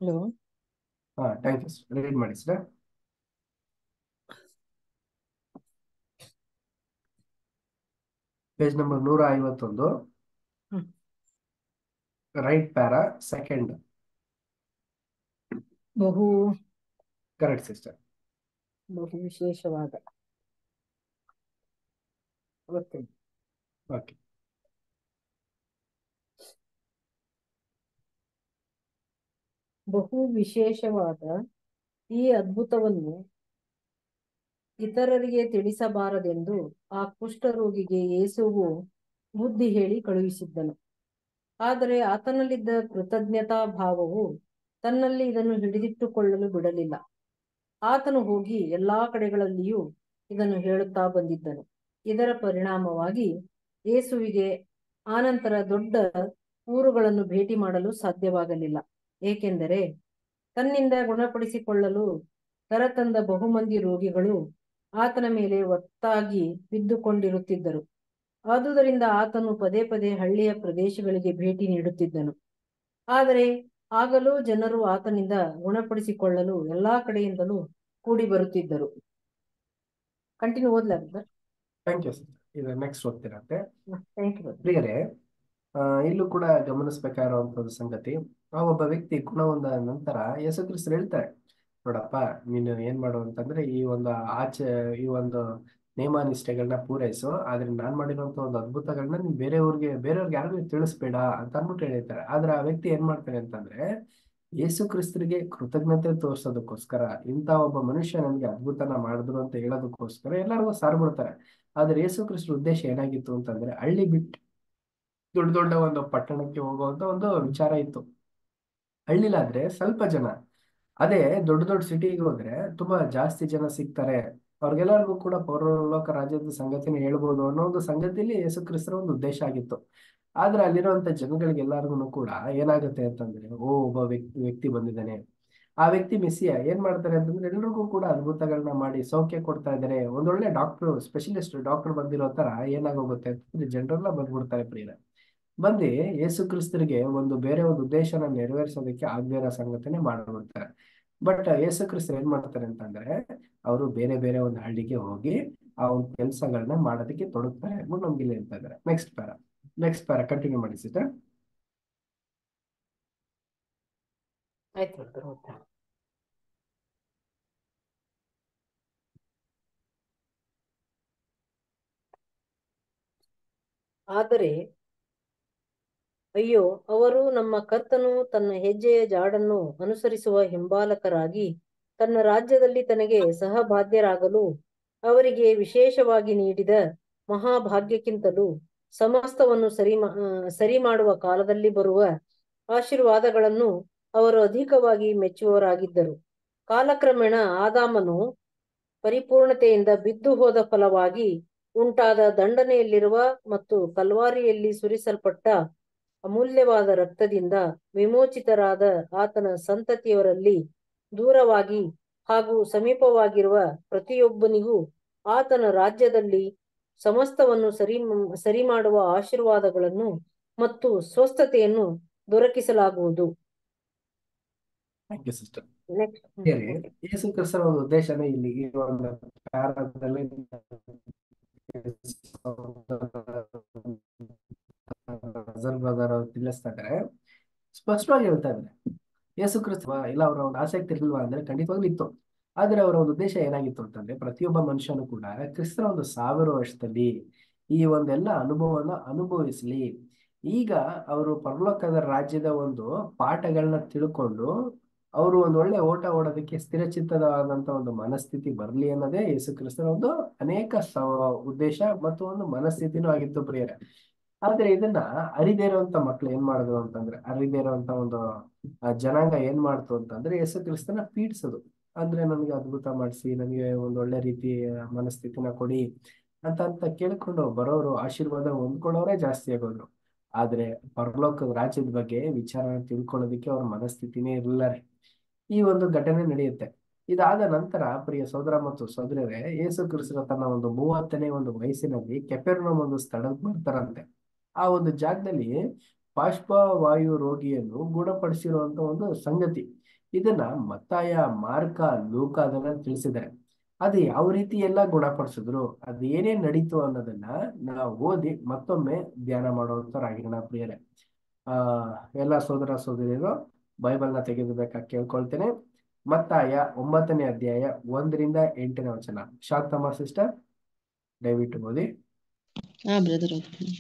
ಹಲೋ ಹಾ ಥ್ಯಾಂಕ್ ಯು ರೀಡ್ ಮಾಡಿ ಸರ್ ಪೇಜ್ ನಂಬರ್ ನೂರ ಐವತ್ತೊಂದು ಹ್ಮ್. ರೈಟ್ ಪ್ಯಾರಾ ಸೆಕೆಂಡ್ ಬಹು ಕರೆಕ್ಟ್ ಸಿಸ್ಟರ್ ಬಹು ವಿಶೇಷವಾದ ಓಕೆ ಓಕೆ ಬಹು ವಿಶೇಷವಾದ ಈ ಅದ್ಭುತವನ್ನು ಇತರರಿಗೆ ತಿಳಿಸಬಾರದೆಂದು ಆ ಕುಷ್ಠರೋಗಿಗೆ ಯೇಸುವು ಬುದ್ಧಿ ಹೇಳಿ ಕಳುಹಿಸಿದ್ದನು ಆದರೆ ಆತನಲ್ಲಿದ್ದ ಕೃತಜ್ಞತಾ ಭಾವವು ತನ್ನಲ್ಲಿ ಇದನ್ನು ಹಿಡಿದಿಟ್ಟುಕೊಳ್ಳಲು ಬಿಡಲಿಲ್ಲ ಆತನು ಹೋಗಿ ಎಲ್ಲಾ ಕಡೆಗಳಲ್ಲಿಯೂ ಇದನ್ನು ಹೇಳುತ್ತಾ ಬಂದಿದ್ದನು ಇದರ ಪರಿಣಾಮವಾಗಿ ಯೇಸುವಿಗೆ ಆನಂತರ ದೊಡ್ಡ ಊರುಗಳನ್ನು ಭೇಟಿ ಮಾಡಲು ಸಾಧ್ಯವಾಗಲಿಲ್ಲ ಏಕೆಂದರೆ ತನ್ನಿಂದ ಗುಣಪಡಿಸಿಕೊಳ್ಳಲು ಕರತಂದ ಬಹುಮಂದಿ ರೋಗಿಗಳು ಆತನ ಮೇಲೆ ಒತ್ತಾಗಿ ಬಿದ್ದುಕೊಂಡಿರುತ್ತಿದ್ದರು ಆದುದರಿಂದ ಆತನು ಪದೇ ಪದೇ ಹಳ್ಳಿಯ ಪ್ರದೇಶಗಳಿಗೆ ಭೇಟಿ ನೀಡುತ್ತಿದ್ದನು ಆದರೆ ಆಗಲೂ ಜನರು ಆತನಿಂದ ಗುಣಪಡಿಸಿಕೊಳ್ಳಲು ಎಲ್ಲಾ ಕಡೆಯಿಂದಲೂ ಕೂಡಿ ಬರುತ್ತಿದ್ದರು ಕಂಟಿನ್ಯೂ ಓದ್ಲಾ ಥ್ಯಾಂಕ್ ಯು ಸರ್ ಇದು ನೆಕ್ಸ್ಟ್ ಓದ್ತಿರತ್ತೆ ಥ್ಯಾಂಕ್ ಯು ಪ್ರಿಯರೇ ಆ, ಇಲ್ಲೂ ಕೂಡ ಗಮನಿಸಬೇಕಾಗಿರುವಂತದ್ದು ಸಂಗತಿ ಆ ಒಬ್ಬ ವ್ಯಕ್ತಿ ಗುಣ ಹೊಂದ ನಂತರ ಯೇಸು ಕ್ರಿಸ್ತರು ಹೇಳ್ತಾರೆ ನೋಡಪ್ಪ ನೀನು ಏನ್ ಮಾಡು ಅಂತಂದ್ರೆ ಈ ಒಂದು ಆಚೆ ಈ ಒಂದು ನೇಮ ನಿಷ್ಠೆಗಳನ್ನ ಪೂರೈಸು ಆದ್ರೆ ನಾನ್ ಮಾಡಿರುವಂತ ಒಂದು ಅದ್ಭುತಗಳನ್ನ ನೀನ್ ಬೇರೆಯವ್ರಿಗೆ ಬೇರೆಯವ್ರಿಗೆ ಯಾರಿಗೂ ತಿಳಿಸ್ಬೇಡ ಅಂತ ಅಂದ್ಬಿಟ್ಟು ಹೇಳಿರ್ತಾರೆ ಆದ್ರೆ ಆ ವ್ಯಕ್ತಿ ಏನ್ ಮಾಡ್ತಾನೆ ಅಂತಂದ್ರೆ ಯೇಸು ಕ್ರಿಸ್ತರಿಗೆ ಕೃತಜ್ಞತೆ ತೋರ್ಸೋದಕ್ಕೋಸ್ಕರ ಇಂಥ ಒಬ್ಬ ಮನುಷ್ಯ ನನಗೆ ಅದ್ಭುತನ ಮಾಡಿದ್ರು ಅಂತ ಹೇಳೋದಕ್ಕೋಸ್ಕರ ಎಲ್ಲರಿಗೂ ಸಾರ್ಬಿಡ್ತಾರೆ ಆದ್ರೆ ಯೇಸು ಕ್ರಿಸ್ತರ ಉದ್ದೇಶ ಏನಾಗಿತ್ತು ಅಂತಂದ್ರೆ ಹಳ್ಳಿ ಬಿಟ್ಟು ದೊಡ್ಡ ದೊಡ್ಡ ಒಂದು ಪಟ್ಟಣಕ್ಕೆ ಹೋಗುವಂತ ಒಂದು ವಿಚಾರ ಇತ್ತು ಹಳ್ಳಿಲಾದ್ರೆ ಸ್ವಲ್ಪ ಜನ ಅದೇ ದೊಡ್ಡ ದೊಡ್ಡ ಸಿಟಿಗೆ ಹೋದ್ರೆ ತುಂಬಾ ಜಾಸ್ತಿ ಜನ ಸಿಗ್ತಾರೆ ಅವ್ರಿಗೆಲ್ಲರಿಗೂ ಕೂಡ ಪೌರಲೋಕ ರಾಜ್ಯದ ಸಂಗತಿನ ಹೇಳ್ಬೋದು ಅನ್ನೋ ಒಂದು ಸಂಗತಿಯಲ್ಲಿ ಯೇಸು ಕ್ರಿಸ್ತರ ಒಂದು ಉದ್ದೇಶ ಆಗಿತ್ತು ಆದ್ರೆ ಅಲ್ಲಿರುವಂತ ಜನಗಳಿಗೆಲ್ಲರಿಗೂ ಕೂಡ ಏನಾಗುತ್ತೆ ಅಂತಂದ್ರೆ ಓ ಒಬ್ಬ ವ್ಯಕ್ತಿ ವ್ಯಕ್ತಿ ಬಂದಿದ್ದಾನೆ ಆ ವ್ಯಕ್ತಿ ಮಿಸ್ಸಿಯ ಏನ್ ಮಾಡ್ತಾರೆ ಅಂತಂದ್ರೆ ಎಲ್ರಿಗೂ ಕೂಡ ಅದ್ಭುತಗಳನ್ನ ಮಾಡಿ ಸೌಖ್ಯ ಕೊಡ್ತಾ ಇದ್ದಾರೆ ಒಂದೊಳ್ಳೆ ಡಾಕ್ಟರ್ ಸ್ಪೆಷಲಿಸ್ಟ್ ಡಾಕ್ಟರ್ ಬಂದಿರೋ ತರ ಏನಾಗೋಗುತ್ತೆ ಅಂತಂದ್ರೆ ಜನರೆಲ್ಲ ಬಂದ್ಬಿಡ್ತಾರೆ ಪ್ರಿಯರ ಬಂದು ಯೇಸು ಕ್ರಿಸ್ತರಿಗೆ ಒಂದು ಬೇರೆ ಒಂದು ಉದ್ದೇಶನ ನೆರವೇರಿಸೋದಕ್ಕೆ ಆಗದೇ ಇರೋ ಸಂಗತಿನೇ ಮಾಡ್ಬಿಡ್ತಾರೆ ಬಟ್ ಯೇಸು ಕ್ರಿಸ್ತರು ಏನ್ ಮಾಡ್ತಾರೆ ಅಂತಂದ್ರೆ ಅವರು ಬೇರೆ ಬೇರೆ ಒಂದು ಹಳ್ಳಿಗೆ ಹೋಗಿ ಆ ಒಂದು ಕೆಲಸಗಳನ್ನ ಮಾಡೋದಕ್ಕೆ ತೊಡಗ್ತಾರೆ ಅಂದ್ಬಿಟ್ಟು ನಮ್ಗೆ ಇಲ್ಲಿ ಹೇಳ್ತಾ ಇದ್ದಾರೆ next para next para continue ಮಾಡಿ ಸಿಸ್ಟರ್ ಆಯ್ತು brother, ಓದ್ತೇನೆ. ಆದರೆ ಅಯ್ಯೋ ಅವರು ನಮ್ಮ ಕರ್ತನು ತನ್ನ ಹೆಜ್ಜೆಯ ಜಾಡನ್ನು ಅನುಸರಿಸುವ ಹಿಂಬಾಲಕರಾಗಿ ತನ್ನ ರಾಜ್ಯದಲ್ಲಿ ತನಗೆ ಸಹಬಾಧ್ಯರಾಗಲು ಅವರಿಗೆ ವಿಶೇಷವಾಗಿ ನೀಡಿದ ಮಹಾಭಾಗ್ಯಕ್ಕಿಂತಲೂ ಸಮಸ್ತವನ್ನು ಸರಿ ಮಾ- ಆ, ಸರಿ ಮಾಡುವ ಕಾಲದಲ್ಲಿ ಬರುವ ಆಶೀರ್ವಾದಗಳನ್ನು ಅವರು ಅಧಿಕವಾಗಿ ಮೆಚ್ಚುವವರಾಗಿದ್ದರು ಕಾಲಕ್ರಮೇಣ ಆದಾಮನು ಪರಿಪೂರ್ಣತೆಯಿಂದ ಬಿದ್ದು ಹೋದ ಫಲವಾಗಿ ಉಂಟಾದ ದಂಡನೆಯಲ್ಲಿರುವ ಮತ್ತು ಕಲ್ವಾರಿಯಲ್ಲಿ ಸುರಿಸಲ್ಪಟ್ಟ ಅಮೂಲ್ಯವಾದ ರಕ್ತದಿಂದ ವಿಮೋಚಿತರಾದ ಆತನ ಸಂತತಿಯವರಲ್ಲಿ ದೂರವಾಗಿ ಹಾಗೂ ಸಮೀಪವಾಗಿರುವ ಪ್ರತಿಯೊಬ್ಬನಿಗೂ ಆತನ ರಾಜ್ಯದಲ್ಲಿ ಸಮಸ್ತವನ್ನು ಸರಿ ಸರಿ ಮಾಡುವ ಆಶೀರ್ವಾದಗಳನ್ನು ಮತ್ತು ಸ್ವಸ್ಥತೆಯನ್ನು ದೊರಕಿಸಲಾಗುವುದು ಥ್ಯಾಂಕ್ ಯು ಸಿಸ್ಟರ್ ನೆಕ್ಸ್ಟ್ ಬೇರೆ ಯೇಸು ಕ್ರಿಸ್ತರ ಒಂದು ಉದ್ದೇಶನೇ ಇಲ್ಲಿ ಈ ಒಂದು ಪ್ಯಾರದಲ್ಲಿ ಬ್ರದರ್ ಅವ್ರು ತಿಳಿಸ್ತಾ ಇದ್ದಾರೆ ಸ್ಪಷ್ಟವಾಗಿ ಹೇಳ್ತಾ ಇದ್ದಾರೆ ಯೇಸು ಕ್ರಿಸ್ತ ಇಲ್ಲ ಅವರ ಒಂದು ಆಸಕ್ತಿ ಇರ್ಲಿಲ್ವಾ ಅಂದ್ರೆ ಖಂಡಿತವಾಗ್ಲೂ ಇತ್ತು ಆದ್ರೆ ಅವರ ಒಂದು ಉದ್ದೇಶ ಏನಾಗಿತ್ತು ಅಂತಂದ್ರೆ ಪ್ರತಿಯೊಬ್ಬ ಮನುಷ್ಯನು ಕೂಡ ಕ್ರಿಸ್ತರ ಒಂದು ಸಾವಿರ ವರ್ಷದಲ್ಲಿ ಈ ಒಂದೆಲ್ಲ ಅನುಭವನ ಅನುಭವಿಸ್ಲಿ ಈಗ ಅವರು ಪರಲೋಕದ ರಾಜ್ಯದ ಒಂದು ಪಾಠಗಳನ್ನ ತಿಳ್ಕೊಂಡು ಅವರು ಒಂದು ಒಳ್ಳೆ ಓಟ ಓಡೋದಕ್ಕೆ ಸ್ಥಿರಚಿತ್ತವಾದಂತ ಒಂದು ಮನಸ್ಥಿತಿ ಬರಲಿ ಅನ್ನೋದೇ ಯೇಸು ಕ್ರಿಸ್ತನ ಒಂದು ಅನೇಕ ಸ- ಉದ್ದೇಶ ಮತ್ತು ಒಂದು ಮನಸ್ಥಿತಿನೂ ಆಗಿತ್ತು ಪ್ರಿಯರೇ ಆದ್ರೆ ಇದನ್ನ ಅರಿದೇ ಇರುವಂತ ಮಕ್ಳು ಏನ್ ಮಾಡಿದ್ರು ಅಂತಂದ್ರೆ ಅರಿದೇ ಇರುವಂತ ಒಂದು ಆ, ಜನಾಂಗ ಏನ್ ಮಾಡ್ತು ಅಂತಂದ್ರೆ ಯೇಸು ಕ್ರಿಸ್ತನ ಪೀಡಿಸೋದು ಅಂದ್ರೆ ನನಗೆ ಅದ್ಭುತ ಮಾಡಿಸಿ ನನಗೆ ಒಂದು ಒಳ್ಳೆ ರೀತಿಯ ಮನಸ್ಥಿತಿನ ಕೊಡಿ ಅಂತ ಅಂತ ಕೇಳ್ಕೊಂಡು ಬರೋರು ಆಶೀರ್ವಾದ ಹೊಂದ್ಕೊಳ್ಳೋರೇ ಜಾಸ್ತಿ ಆಗೋದ್ರು ಆದ್ರೆ ಪರಲೋಕದ ರಾಜ್ಯದ ಬಗ್ಗೆ ವಿಚಾರ ತಿಳ್ಕೊಳ್ಳೋದಕ್ಕೆ ಅವ್ರ ಮನಸ್ಥಿತಿನೇ ಇರಲಿಲ್ಲ ರೀ ಈ ಒಂದು ಘಟನೆ ನಡೆಯುತ್ತೆ ಇದಾದ ನಂತರ ಪ್ರಿಯ ಸೋದರ ಮತ್ತು ಸೋದರರೇ ಯೇಸು ಕ್ರಿಸ್ತ ತನ್ನ ಒಂದು ಮೂವತ್ತನೇ ಒಂದು ವಯಸ್ಸಿನಲ್ಲಿ ಕೆಪೆರ್ನಮ್ ಒಂದು ಸ್ಥಳಕ್ಕೆ ಬರ್ತಾರಂತೆ ಆ ಒಂದು ಜಾಗದಲ್ಲಿ ಪಾರ್ಶ್ವವಾಯು ರೋಗಿಯನ್ನು ಗುಣಪಡಿಸಿರುವಂತ ಒಂದು ಸಂಗತಿ ಇದನ್ನ ಮತ್ತಾಯ ಮಾರ್ಕ ಲೂಕ ಅದನ್ನ ತಿಳಿಸಿದ್ದಾರೆ ಅದು ಯಾವ ರೀತಿ ಎಲ್ಲ ಗುಣಪಡಿಸಿದ್ರು ಅದು ಏನೇನ್ ನಡೀತು ಅನ್ನೋದನ್ನ ನಾವು ಓದಿ ಮತ್ತೊಮ್ಮೆ ಧ್ಯಾನ ಮಾಡುವಂತರಾಗಿರೋಣ ಪ್ರಿಯರೇ ಆ ಎಲ್ಲ ಸೋದರ ಸೋದರಿಯರು ಬೈಬಲ್ನ ತೆಗೆದುಬೇಕಾಗಿ ಕೇಳ್ಕೊಳ್ತೇನೆ ಮತ್ತಾಯ ಒಂಬತ್ತನೇ ಅಧ್ಯಾಯ ಒಂದರಿಂದ ಎಂಟನೇ ವಚನ ಶಾಂತಮ್ಮ ಸಿಸ್ಟರ್ ದಯವಿಟ್ಟು ಓದಿ ಹಾ ಬ್ರದರ್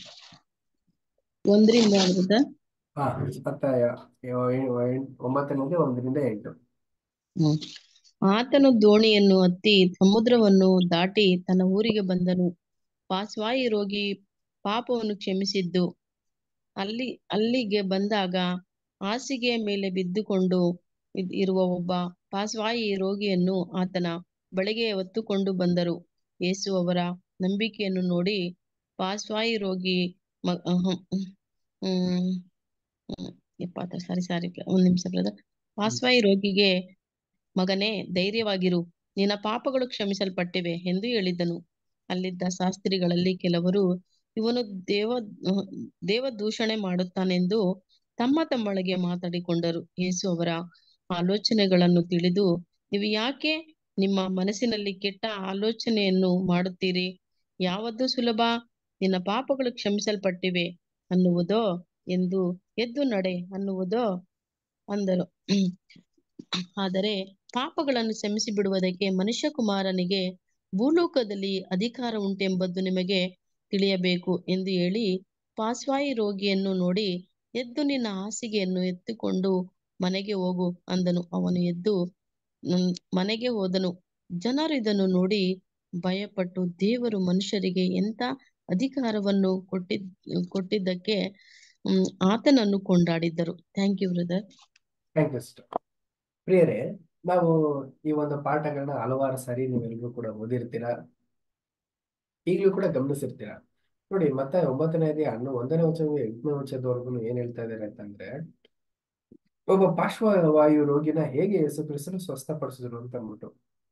ಒಂದರಿಂದ ಬ್ರದರ್ ಹಾ ಮತ್ತಾಯ ಒಂಬತ್ತನೇದೇ ಒಂದರಿಂದ ಎಂಟು ಹ್ಮ್ ಆತನು ದೋಣಿಯನ್ನು ಹತ್ತಿ ಸಮುದ್ರವನ್ನು ದಾಟಿ ತನ್ನ ಊರಿಗೆ ಬಂದನು ಪಾರ್ಶ್ವಾಯು ರೋಗಿ ಪಾಪವನ್ನು ಕ್ಷಮಿಸಿದ್ದು ಅಲ್ಲಿ ಅಲ್ಲಿಗೆ ಬಂದಾಗ ಹಾಸಿಗೆಯ ಮೇಲೆ ಬಿದ್ದುಕೊಂಡು ಇದ್- ಇರುವ ಒಬ್ಬ ಪಾರ್ಶ್ವಾಯು ರೋಗಿಯನ್ನು ಆತನ ಬಳಿಗೆ ಹೊತ್ತುಕೊಂಡು ಬಂದರು ಯೇಸು ಅವರ ನಂಬಿಕೆಯನ್ನು ನೋಡಿ ಪಾರ್ಶ್ವಾಯು ರೋಗಿ ಮ ಅಹಂ, ಹ್ಮ್ ಹ್ಮ್ ಇಪ್ಪತ್ತ ಸಾರಿ ಸಾರಿ ಒಂದ್ ನಿಮಿಷ ಬ್ರದರ್ ಪಾರ್ಶ್ವಾಯು ರೋಗಿಗೆ ಮಗನೇ ಧೈರ್ಯವಾಗಿರು ನಿನ್ನ ಪಾಪಗಳು ಕ್ಷಮಿಸಲ್ಪಟ್ಟಿವೆ ಎಂದು ಹೇಳಿದ್ದನು ಅಲ್ಲಿದ್ದ ಶಾಸ್ತ್ರಿಗಳಲ್ಲಿ ಕೆಲವರು ಇವನು ದೇವ ದೇವದೂಷಣೆ ಮಾಡುತ್ತಾನೆಂದು ತಮ್ಮ ತಮ್ಮೊಳಗೆ ಮಾತಾಡಿಕೊಂಡರು ಯೇಸು ಅವರ ಆಲೋಚನೆಗಳನ್ನು ತಿಳಿದು ನೀವು ಯಾಕೆ ನಿಮ್ಮ ಮನಸ್ಸಿನಲ್ಲಿ ಕೆಟ್ಟ ಆಲೋಚನೆಯನ್ನು ಮಾಡುತ್ತೀರಿ ಯಾವುದು ಸುಲಭ ನಿನ್ನ ಪಾಪಗಳು ಕ್ಷಮಿಸಲ್ಪಟ್ಟಿವೆ ಅನ್ನುವುದೋ ಎಂದು ಎದ್ದು ನಡೆ ಅನ್ನುವುದೋ ಅಂದರು ಆದರೆ ಪಾಪಗಳನ್ನು ಕ್ಷಮಿಸಿ ಬಿಡುವುದಕ್ಕೆ ಮನುಷ್ಯ ಕುಮಾರನಿಗೆ ಭೂಲೋಕದಲ್ಲಿ ಅಧಿಕಾರ ಉಂಟೆಂಬುದು ನಿಮಗೆ ತಿಳಿಯಬೇಕು ಎಂದು ಹೇಳಿ ಪಾರ್ಶ್ವಾಯು ರೋಗಿಯನ್ನು ನೋಡಿ ಎದ್ದು ನಿನ್ನ ಹಾಸಿಗೆಯನ್ನು ಎತ್ತಿಕೊಂಡು ಮನೆಗೆ ಹೋಗು ಅಂದನು ಅವನು ಎದ್ದು ಹ್ಮ್, ಮನೆಗೆ ಹೋದನು ಜನರು ಇದನ್ನು ನೋಡಿ ಭಯಪಟ್ಟು ದೇವರು ಮನುಷ್ಯರಿಗೆ ಎಂತ ಅಧಿಕಾರವನ್ನು ಕೊಟ್ಟಿದ್ ಕೊಟ್ಟಿದ್ದಕ್ಕೆ ಹ್ಮ್ ಆತನನ್ನು ಕೊಂಡಾಡಿದ್ದರು thank you brother thank you sister ಪ್ರಿಯರೇ ನಾವು ಈ ಒಂದು ಪಾಠಗಳನ್ನ ಹಲವಾರು ಸಾರಿ ನೀವೆಲ್ಲರೂ ಕೂಡ ಓದಿರ್ತೀರಾ ಈಗಲೂ ಕೂಡ ಗಮನಿಸಿರ್ತೀರಾ ನೋಡಿ ಮತ್ತೆ ಒಂಬತ್ತನೇ ಅಧ್ಯಾಯ ಹಣ್ಣು ಒಂದನೇ ವಚನ ಎಂಟನೇ ವಚನದವರೆಗೂ ಏನ್ ಹೇಳ್ತಾ ಇದ್ದಾರೆ ಅಂತಂದ್ರೆ ಒಬ್ಬ ಪಾರ್ಶ್ವವಾಯು ರೋಗಿನ ಹೇಗೆ ಯೇಸು ಕ್ರಿಸ್ತನು ಸ್ವಸ್ಥಪಡಿಸಿದ್ರು ಅಂತ ಅಂದ್ಬಿಟ್ಟು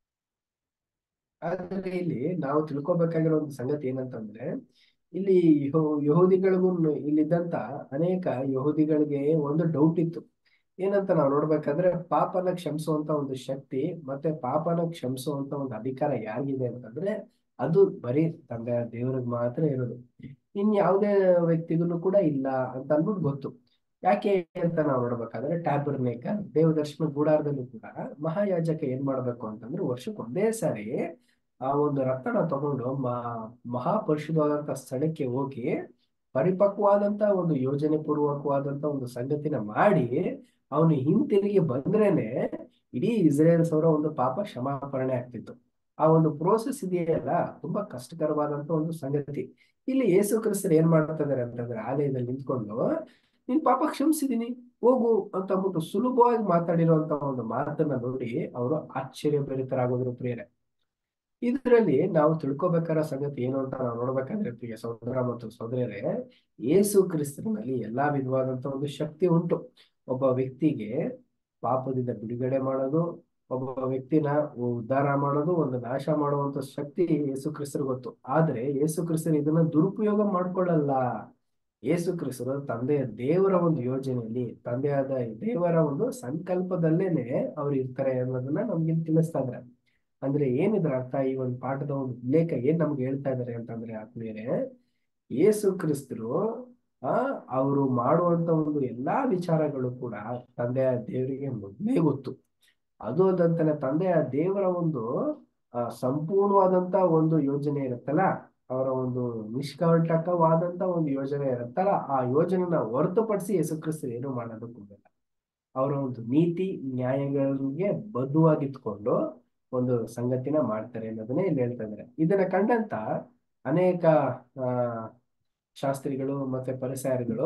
ಆದ್ರೆ ಇಲ್ಲಿ ನಾವು ತಿಳ್ಕೊಬೇಕಾಗಿರೋ ಒಂದು ಸಂಗತಿ ಏನಂತಂದ್ರೆ ಇಲ್ಲಿ ಯಹೋ ಯಹೂದಿಗಳಿಗೂ ಇಲ್ಲಿದ್ದಂತ ಅನೇಕ ಯಹೂದಿಗಳಿಗೆ ಒಂದು ಡೌಟ್ ಇತ್ತು ಏನಂತ ನಾವು ನೋಡ್ಬೇಕಾದ್ರೆ ಪಾಪನ ಕ್ಷಮಿಸುವಂತ ಒಂದು ಶಕ್ತಿ ಮತ್ತೆ ಪಾಪನ ಕ್ಷಮಿಸುವಂತ ಒಂದು ಅಧಿಕಾರ ಯಾರಿಗಿದೆ ಅಂತಂದ್ರೆ ಅದು ಬರೀ ತಂದೆ ದೇವ್ರಿಗೆ ಮಾತ್ರ ಇರೋದು ಇನ್ ಯಾವುದೇ ವ್ಯಕ್ತಿಗೂ ಕೂಡ ಇಲ್ಲ ಅಂತ ಅಂದ್ಬಿಟ್ಟು ಗೊತ್ತು ಯಾಕೆ ಅಂತ ನಾವು ನೋಡ್ಬೇಕಾದ್ರೆ ಟ್ಯಾಬರ್ನೇಕ ದೇವದರ್ಶನ ಗೂಡಾರದಲ್ಲೂ ಕೂಡ ಮಹಾಯಾಜಕ ಏನ್ ಮಾಡ್ಬೇಕು ಅಂತಂದ್ರೆ ವರ್ಷಕ್ಕೆ ಒಂದೇ ಸಾರಿ ಆ ಒಂದು ರಕ್ತನ ತಗೊಂಡು ಮಹಾ ಮಹಾಪರಿಶುದ್ಧವಾದಂತ ಸ್ಥಳಕ್ಕೆ ಹೋಗಿ ಪರಿಪಕ್ವವಾದಂತ ಒಂದು ಯೋಜನೆ ಪೂರ್ವಕವಾದಂತ ಒಂದು ಸಂಗತಿನ ಮಾಡಿ ಅವನು ಹಿಂತಿರುಗಿ ಬಂದ್ರೇನೆ ಇಡೀ ಇಸ್ರೇಲ್ಸ್ ಅವರ ಒಂದು ಪಾಪ ಕ್ಷಮಾಪಣೆ ಆಗ್ತಿತ್ತು ಆ ಒಂದು ಪ್ರೋಸೆಸ್ ಇದೆಯಲ್ಲ ತುಂಬಾ ಕಷ್ಟಕರವಾದಂತ ಒಂದು ಸಂಗತಿ ಇಲ್ಲಿ ಯೇಸು ಕ್ರಿಸ್ತರು ಏನ್ ಮಾಡ್ತಾ ಇದಾರೆ ಅಂತಂದ್ರೆ ಆಲಯದಲ್ಲಿ ನಿಂತ್ಕೊಂಡು ನಿನ್ ಪಾಪ ಕ್ಷಮಿಸಿದೀನಿ ಹೋಗು ಅಂತ ಅಂದ್ಬಿಟ್ಟು ಸುಲಭವಾಗಿ ಮಾತಾಡಿರುವಂತ ಒಂದು ಮಾತನ್ನ ನೋಡಿ ಅವರು ಆಶ್ಚರ್ಯ ಭರಿತರಾಗೋದ್ರು ಪ್ರಿಯರೇ ಇದರಲ್ಲಿ ನಾವು ತಿಳ್ಕೊಬೇಕಾದ ಸಂಗತಿ ಏನು ಅಂತ ನಾವು ನೋಡ್ಬೇಕಾದ್ರೆ ಪ್ರಿಯ ಸಹೋದರ ಮತ್ತು ಸಹೋದರರೇ ಯೇಸು ಕ್ರಿಸ್ತನಲ್ಲಿ ಎಲ್ಲಾ ವಿಧವಾದಂತ ಒಂದು ಶಕ್ತಿ ಉಂಟು ಒಬ್ಬ ವ್ಯಕ್ತಿಗೆ ಪಾಪದಿಂದ ಬಿಡುಗಡೆ ಮಾಡೋದು ಒಬ್ಬ ವ್ಯಕ್ತಿನ ಉದ್ಧಾರ ಮಾಡೋದು ಒಂದು ನಾಶ ಮಾಡುವಂತ ಶಕ್ತಿ ಯೇಸು ಕ್ರಿಸ್ತರು ಗೊತ್ತು ಆದ್ರೆ ಯೇಸು ಕ್ರಿಸ್ತರು ಇದನ್ನ ದುರುಪಯೋಗ ಮಾಡ್ಕೊಳ್ಳಲ್ಲ ಯೇಸು ಕ್ರಿಸ್ತರು ತಂದೆಯ ದೇವರ ಒಂದು ಯೋಜನೆಯಲ್ಲಿ ತಂದೆಯಾದ ದೇವರ ಒಂದು ಸಂಕಲ್ಪದಲ್ಲೇನೆ ಅವ್ರು ಇರ್ತಾರೆ ಅನ್ನೋದನ್ನ ನಮ್ಗೆ ಇಲ್ಲಿ ತಿಳಿಸ್ತಾ ಇದ್ದಾರೆ ಅಂದ್ರೆ ಏನಿದ್ರ ಅರ್ಥ ಈ ಒಂದು ಪಾಠದ ಒಂದು ಉಲ್ಲೇಖ ಏನ್ ನಮ್ಗೆ ಹೇಳ್ತಾ ಇದಾರೆ ಅಂತಂದ್ರೆ ಆತ್ಮೀಯರೇ ಯೇಸು ಕ್ರಿಸ್ತರು ಆ ಅವರು ಮಾಡುವಂತ ಒಂದು ಎಲ್ಲಾ ವಿಚಾರಗಳು ಕೂಡ ತಂದೆಯ ದೇವರಿಗೆ ಮೊದಲೇ ಗೊತ್ತು ಅದು ಅದಂತಾನೆ ತಂದೆಯ ದೇವರ ಒಂದು ಆ ಸಂಪೂರ್ಣವಾದಂತ ಒಂದು ಯೋಜನೆ ಇರುತ್ತಲ್ಲ ಅವರ ಒಂದು ನಿಷ್ಕಂಟಕವಾದಂತ ಒಂದು ಯೋಜನೆ ಇರುತ್ತಲ್ಲ ಆ ಯೋಜನೆನ ಹೊರತುಪಡಿಸಿ ಯೇಸು ಕ್ರಿಸ್ತರು ಏನು ಮಾಡೋದಕ್ಕೆ ಹೋಗಲ್ಲ ಅವರ ಒಂದು ನೀತಿ ನ್ಯಾಯಗಳಿಗೆ ಬದ್ಧವಾಗಿತ್ಕೊಂಡು ಒಂದು ಸಂಗತಿನ ಮಾಡ್ತಾರೆ ಅನ್ನೋದನ್ನೇ ಇಲ್ಲಿ ಹೇಳ್ತಾ ಇದ್ದಾರೆ ಇದನ್ನ ಕಂಡಂತ ಅನೇಕ ಆ ಶಾಸ್ತ್ರಿಗಳು ಮತ್ತೆ ಪರಿಸರಗಳು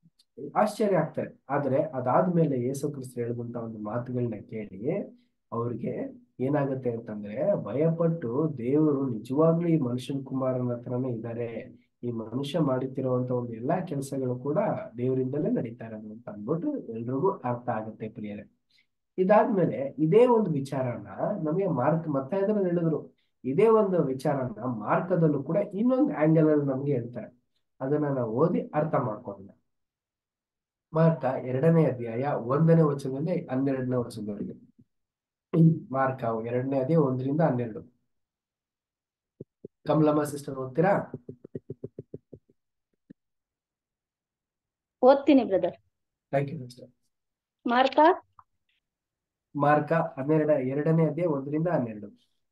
ಆಶ್ಚರ್ಯ ಆಗ್ತಾರೆ ಆದ್ರೆ ಅದಾದ್ಮೇಲೆ ಯೇಸು ಕ್ರಿಸ್ತ ಹೇಳಿದಂತ ಒಂದು ಮಾತುಗಳನ್ನ ಕೇಳಿ ಅವ್ರಿಗೆ ಏನಾಗುತ್ತೆ ಅಂತಂದ್ರೆ ಭಯಪಟ್ಟು ದೇವರು ನಿಜವಾಗ್ಲೂ ಈ ಮನುಷ್ಯನ ಕುಮಾರನ ಹತ್ರನೇ ಇದ್ದಾರೆ ಈ ಮನುಷ್ಯ ಮಾಡುತ್ತಿರುವಂತ ಒಂದು ಎಲ್ಲಾ ಕೆಲಸಗಳು ಕೂಡ ದೇವರಿಂದಲೇ ನಡೀತಾ ಇರೋದು ಅಂತ ಅಂದ್ಬಿಟ್ಟು ಎಲ್ರಿಗೂ ಅರ್ಥ ಆಗುತ್ತೆ ಪ್ರಿಯರೇ ಇದಾದ್ಮೇಲೆ ಇದೇ ಒಂದು ವಿಚಾರನ ನಮಗೆ ಮಾರ್ಕ್ ಮತ್ತೆ ಅದನ್ನ ಹೇಳಿದ್ರು ಇದೇ ಒಂದು ವಿಚಾರನ ಮಾರ್ಕದಲ್ಲೂ ಕೂಡ ಇನ್ನೊಂದು ಆಂಗಲ್ ಅಲ್ಲಿ ನಮ್ಗೆ ಹೇಳ್ತಾರೆ ಅದನ್ನ ನಾವು ಓದಿ ಅರ್ಥ ಮಾಡ್ಕೊಂಡ ಮಾರ್ಕ ಎರಡನೇ ಅಧ್ಯಾಯ ಒಂದನೇ ವಚನದಲ್ಲಿ ಹನ್ನೆರಡನೇ ವಚನದವರೆಗೆ ಮಾರ್ಕ ಎರಡನೇ ಅಧ್ಯಾಯ ಒಂದರಿಂದ ಹನ್ನೆರಡು ಕಮಲಮ್ಮ ಸಿಸ್ಟರ್ ಓದ್ತೀರಾ ಓದ್ತೀನಿ ಬ್ರದರ್ ಥ್ಯಾಂಕ್ ಯು ಸಿಸ್ಟರ್ ಮಾರ್ಕ ಮಾರ್ಕ ಹನ್ನೆರಡ ಎರಡನೇ ಅಧ್ಯಾಯ ಒಂದರಿಂದ ಹನ್ನೆರಡು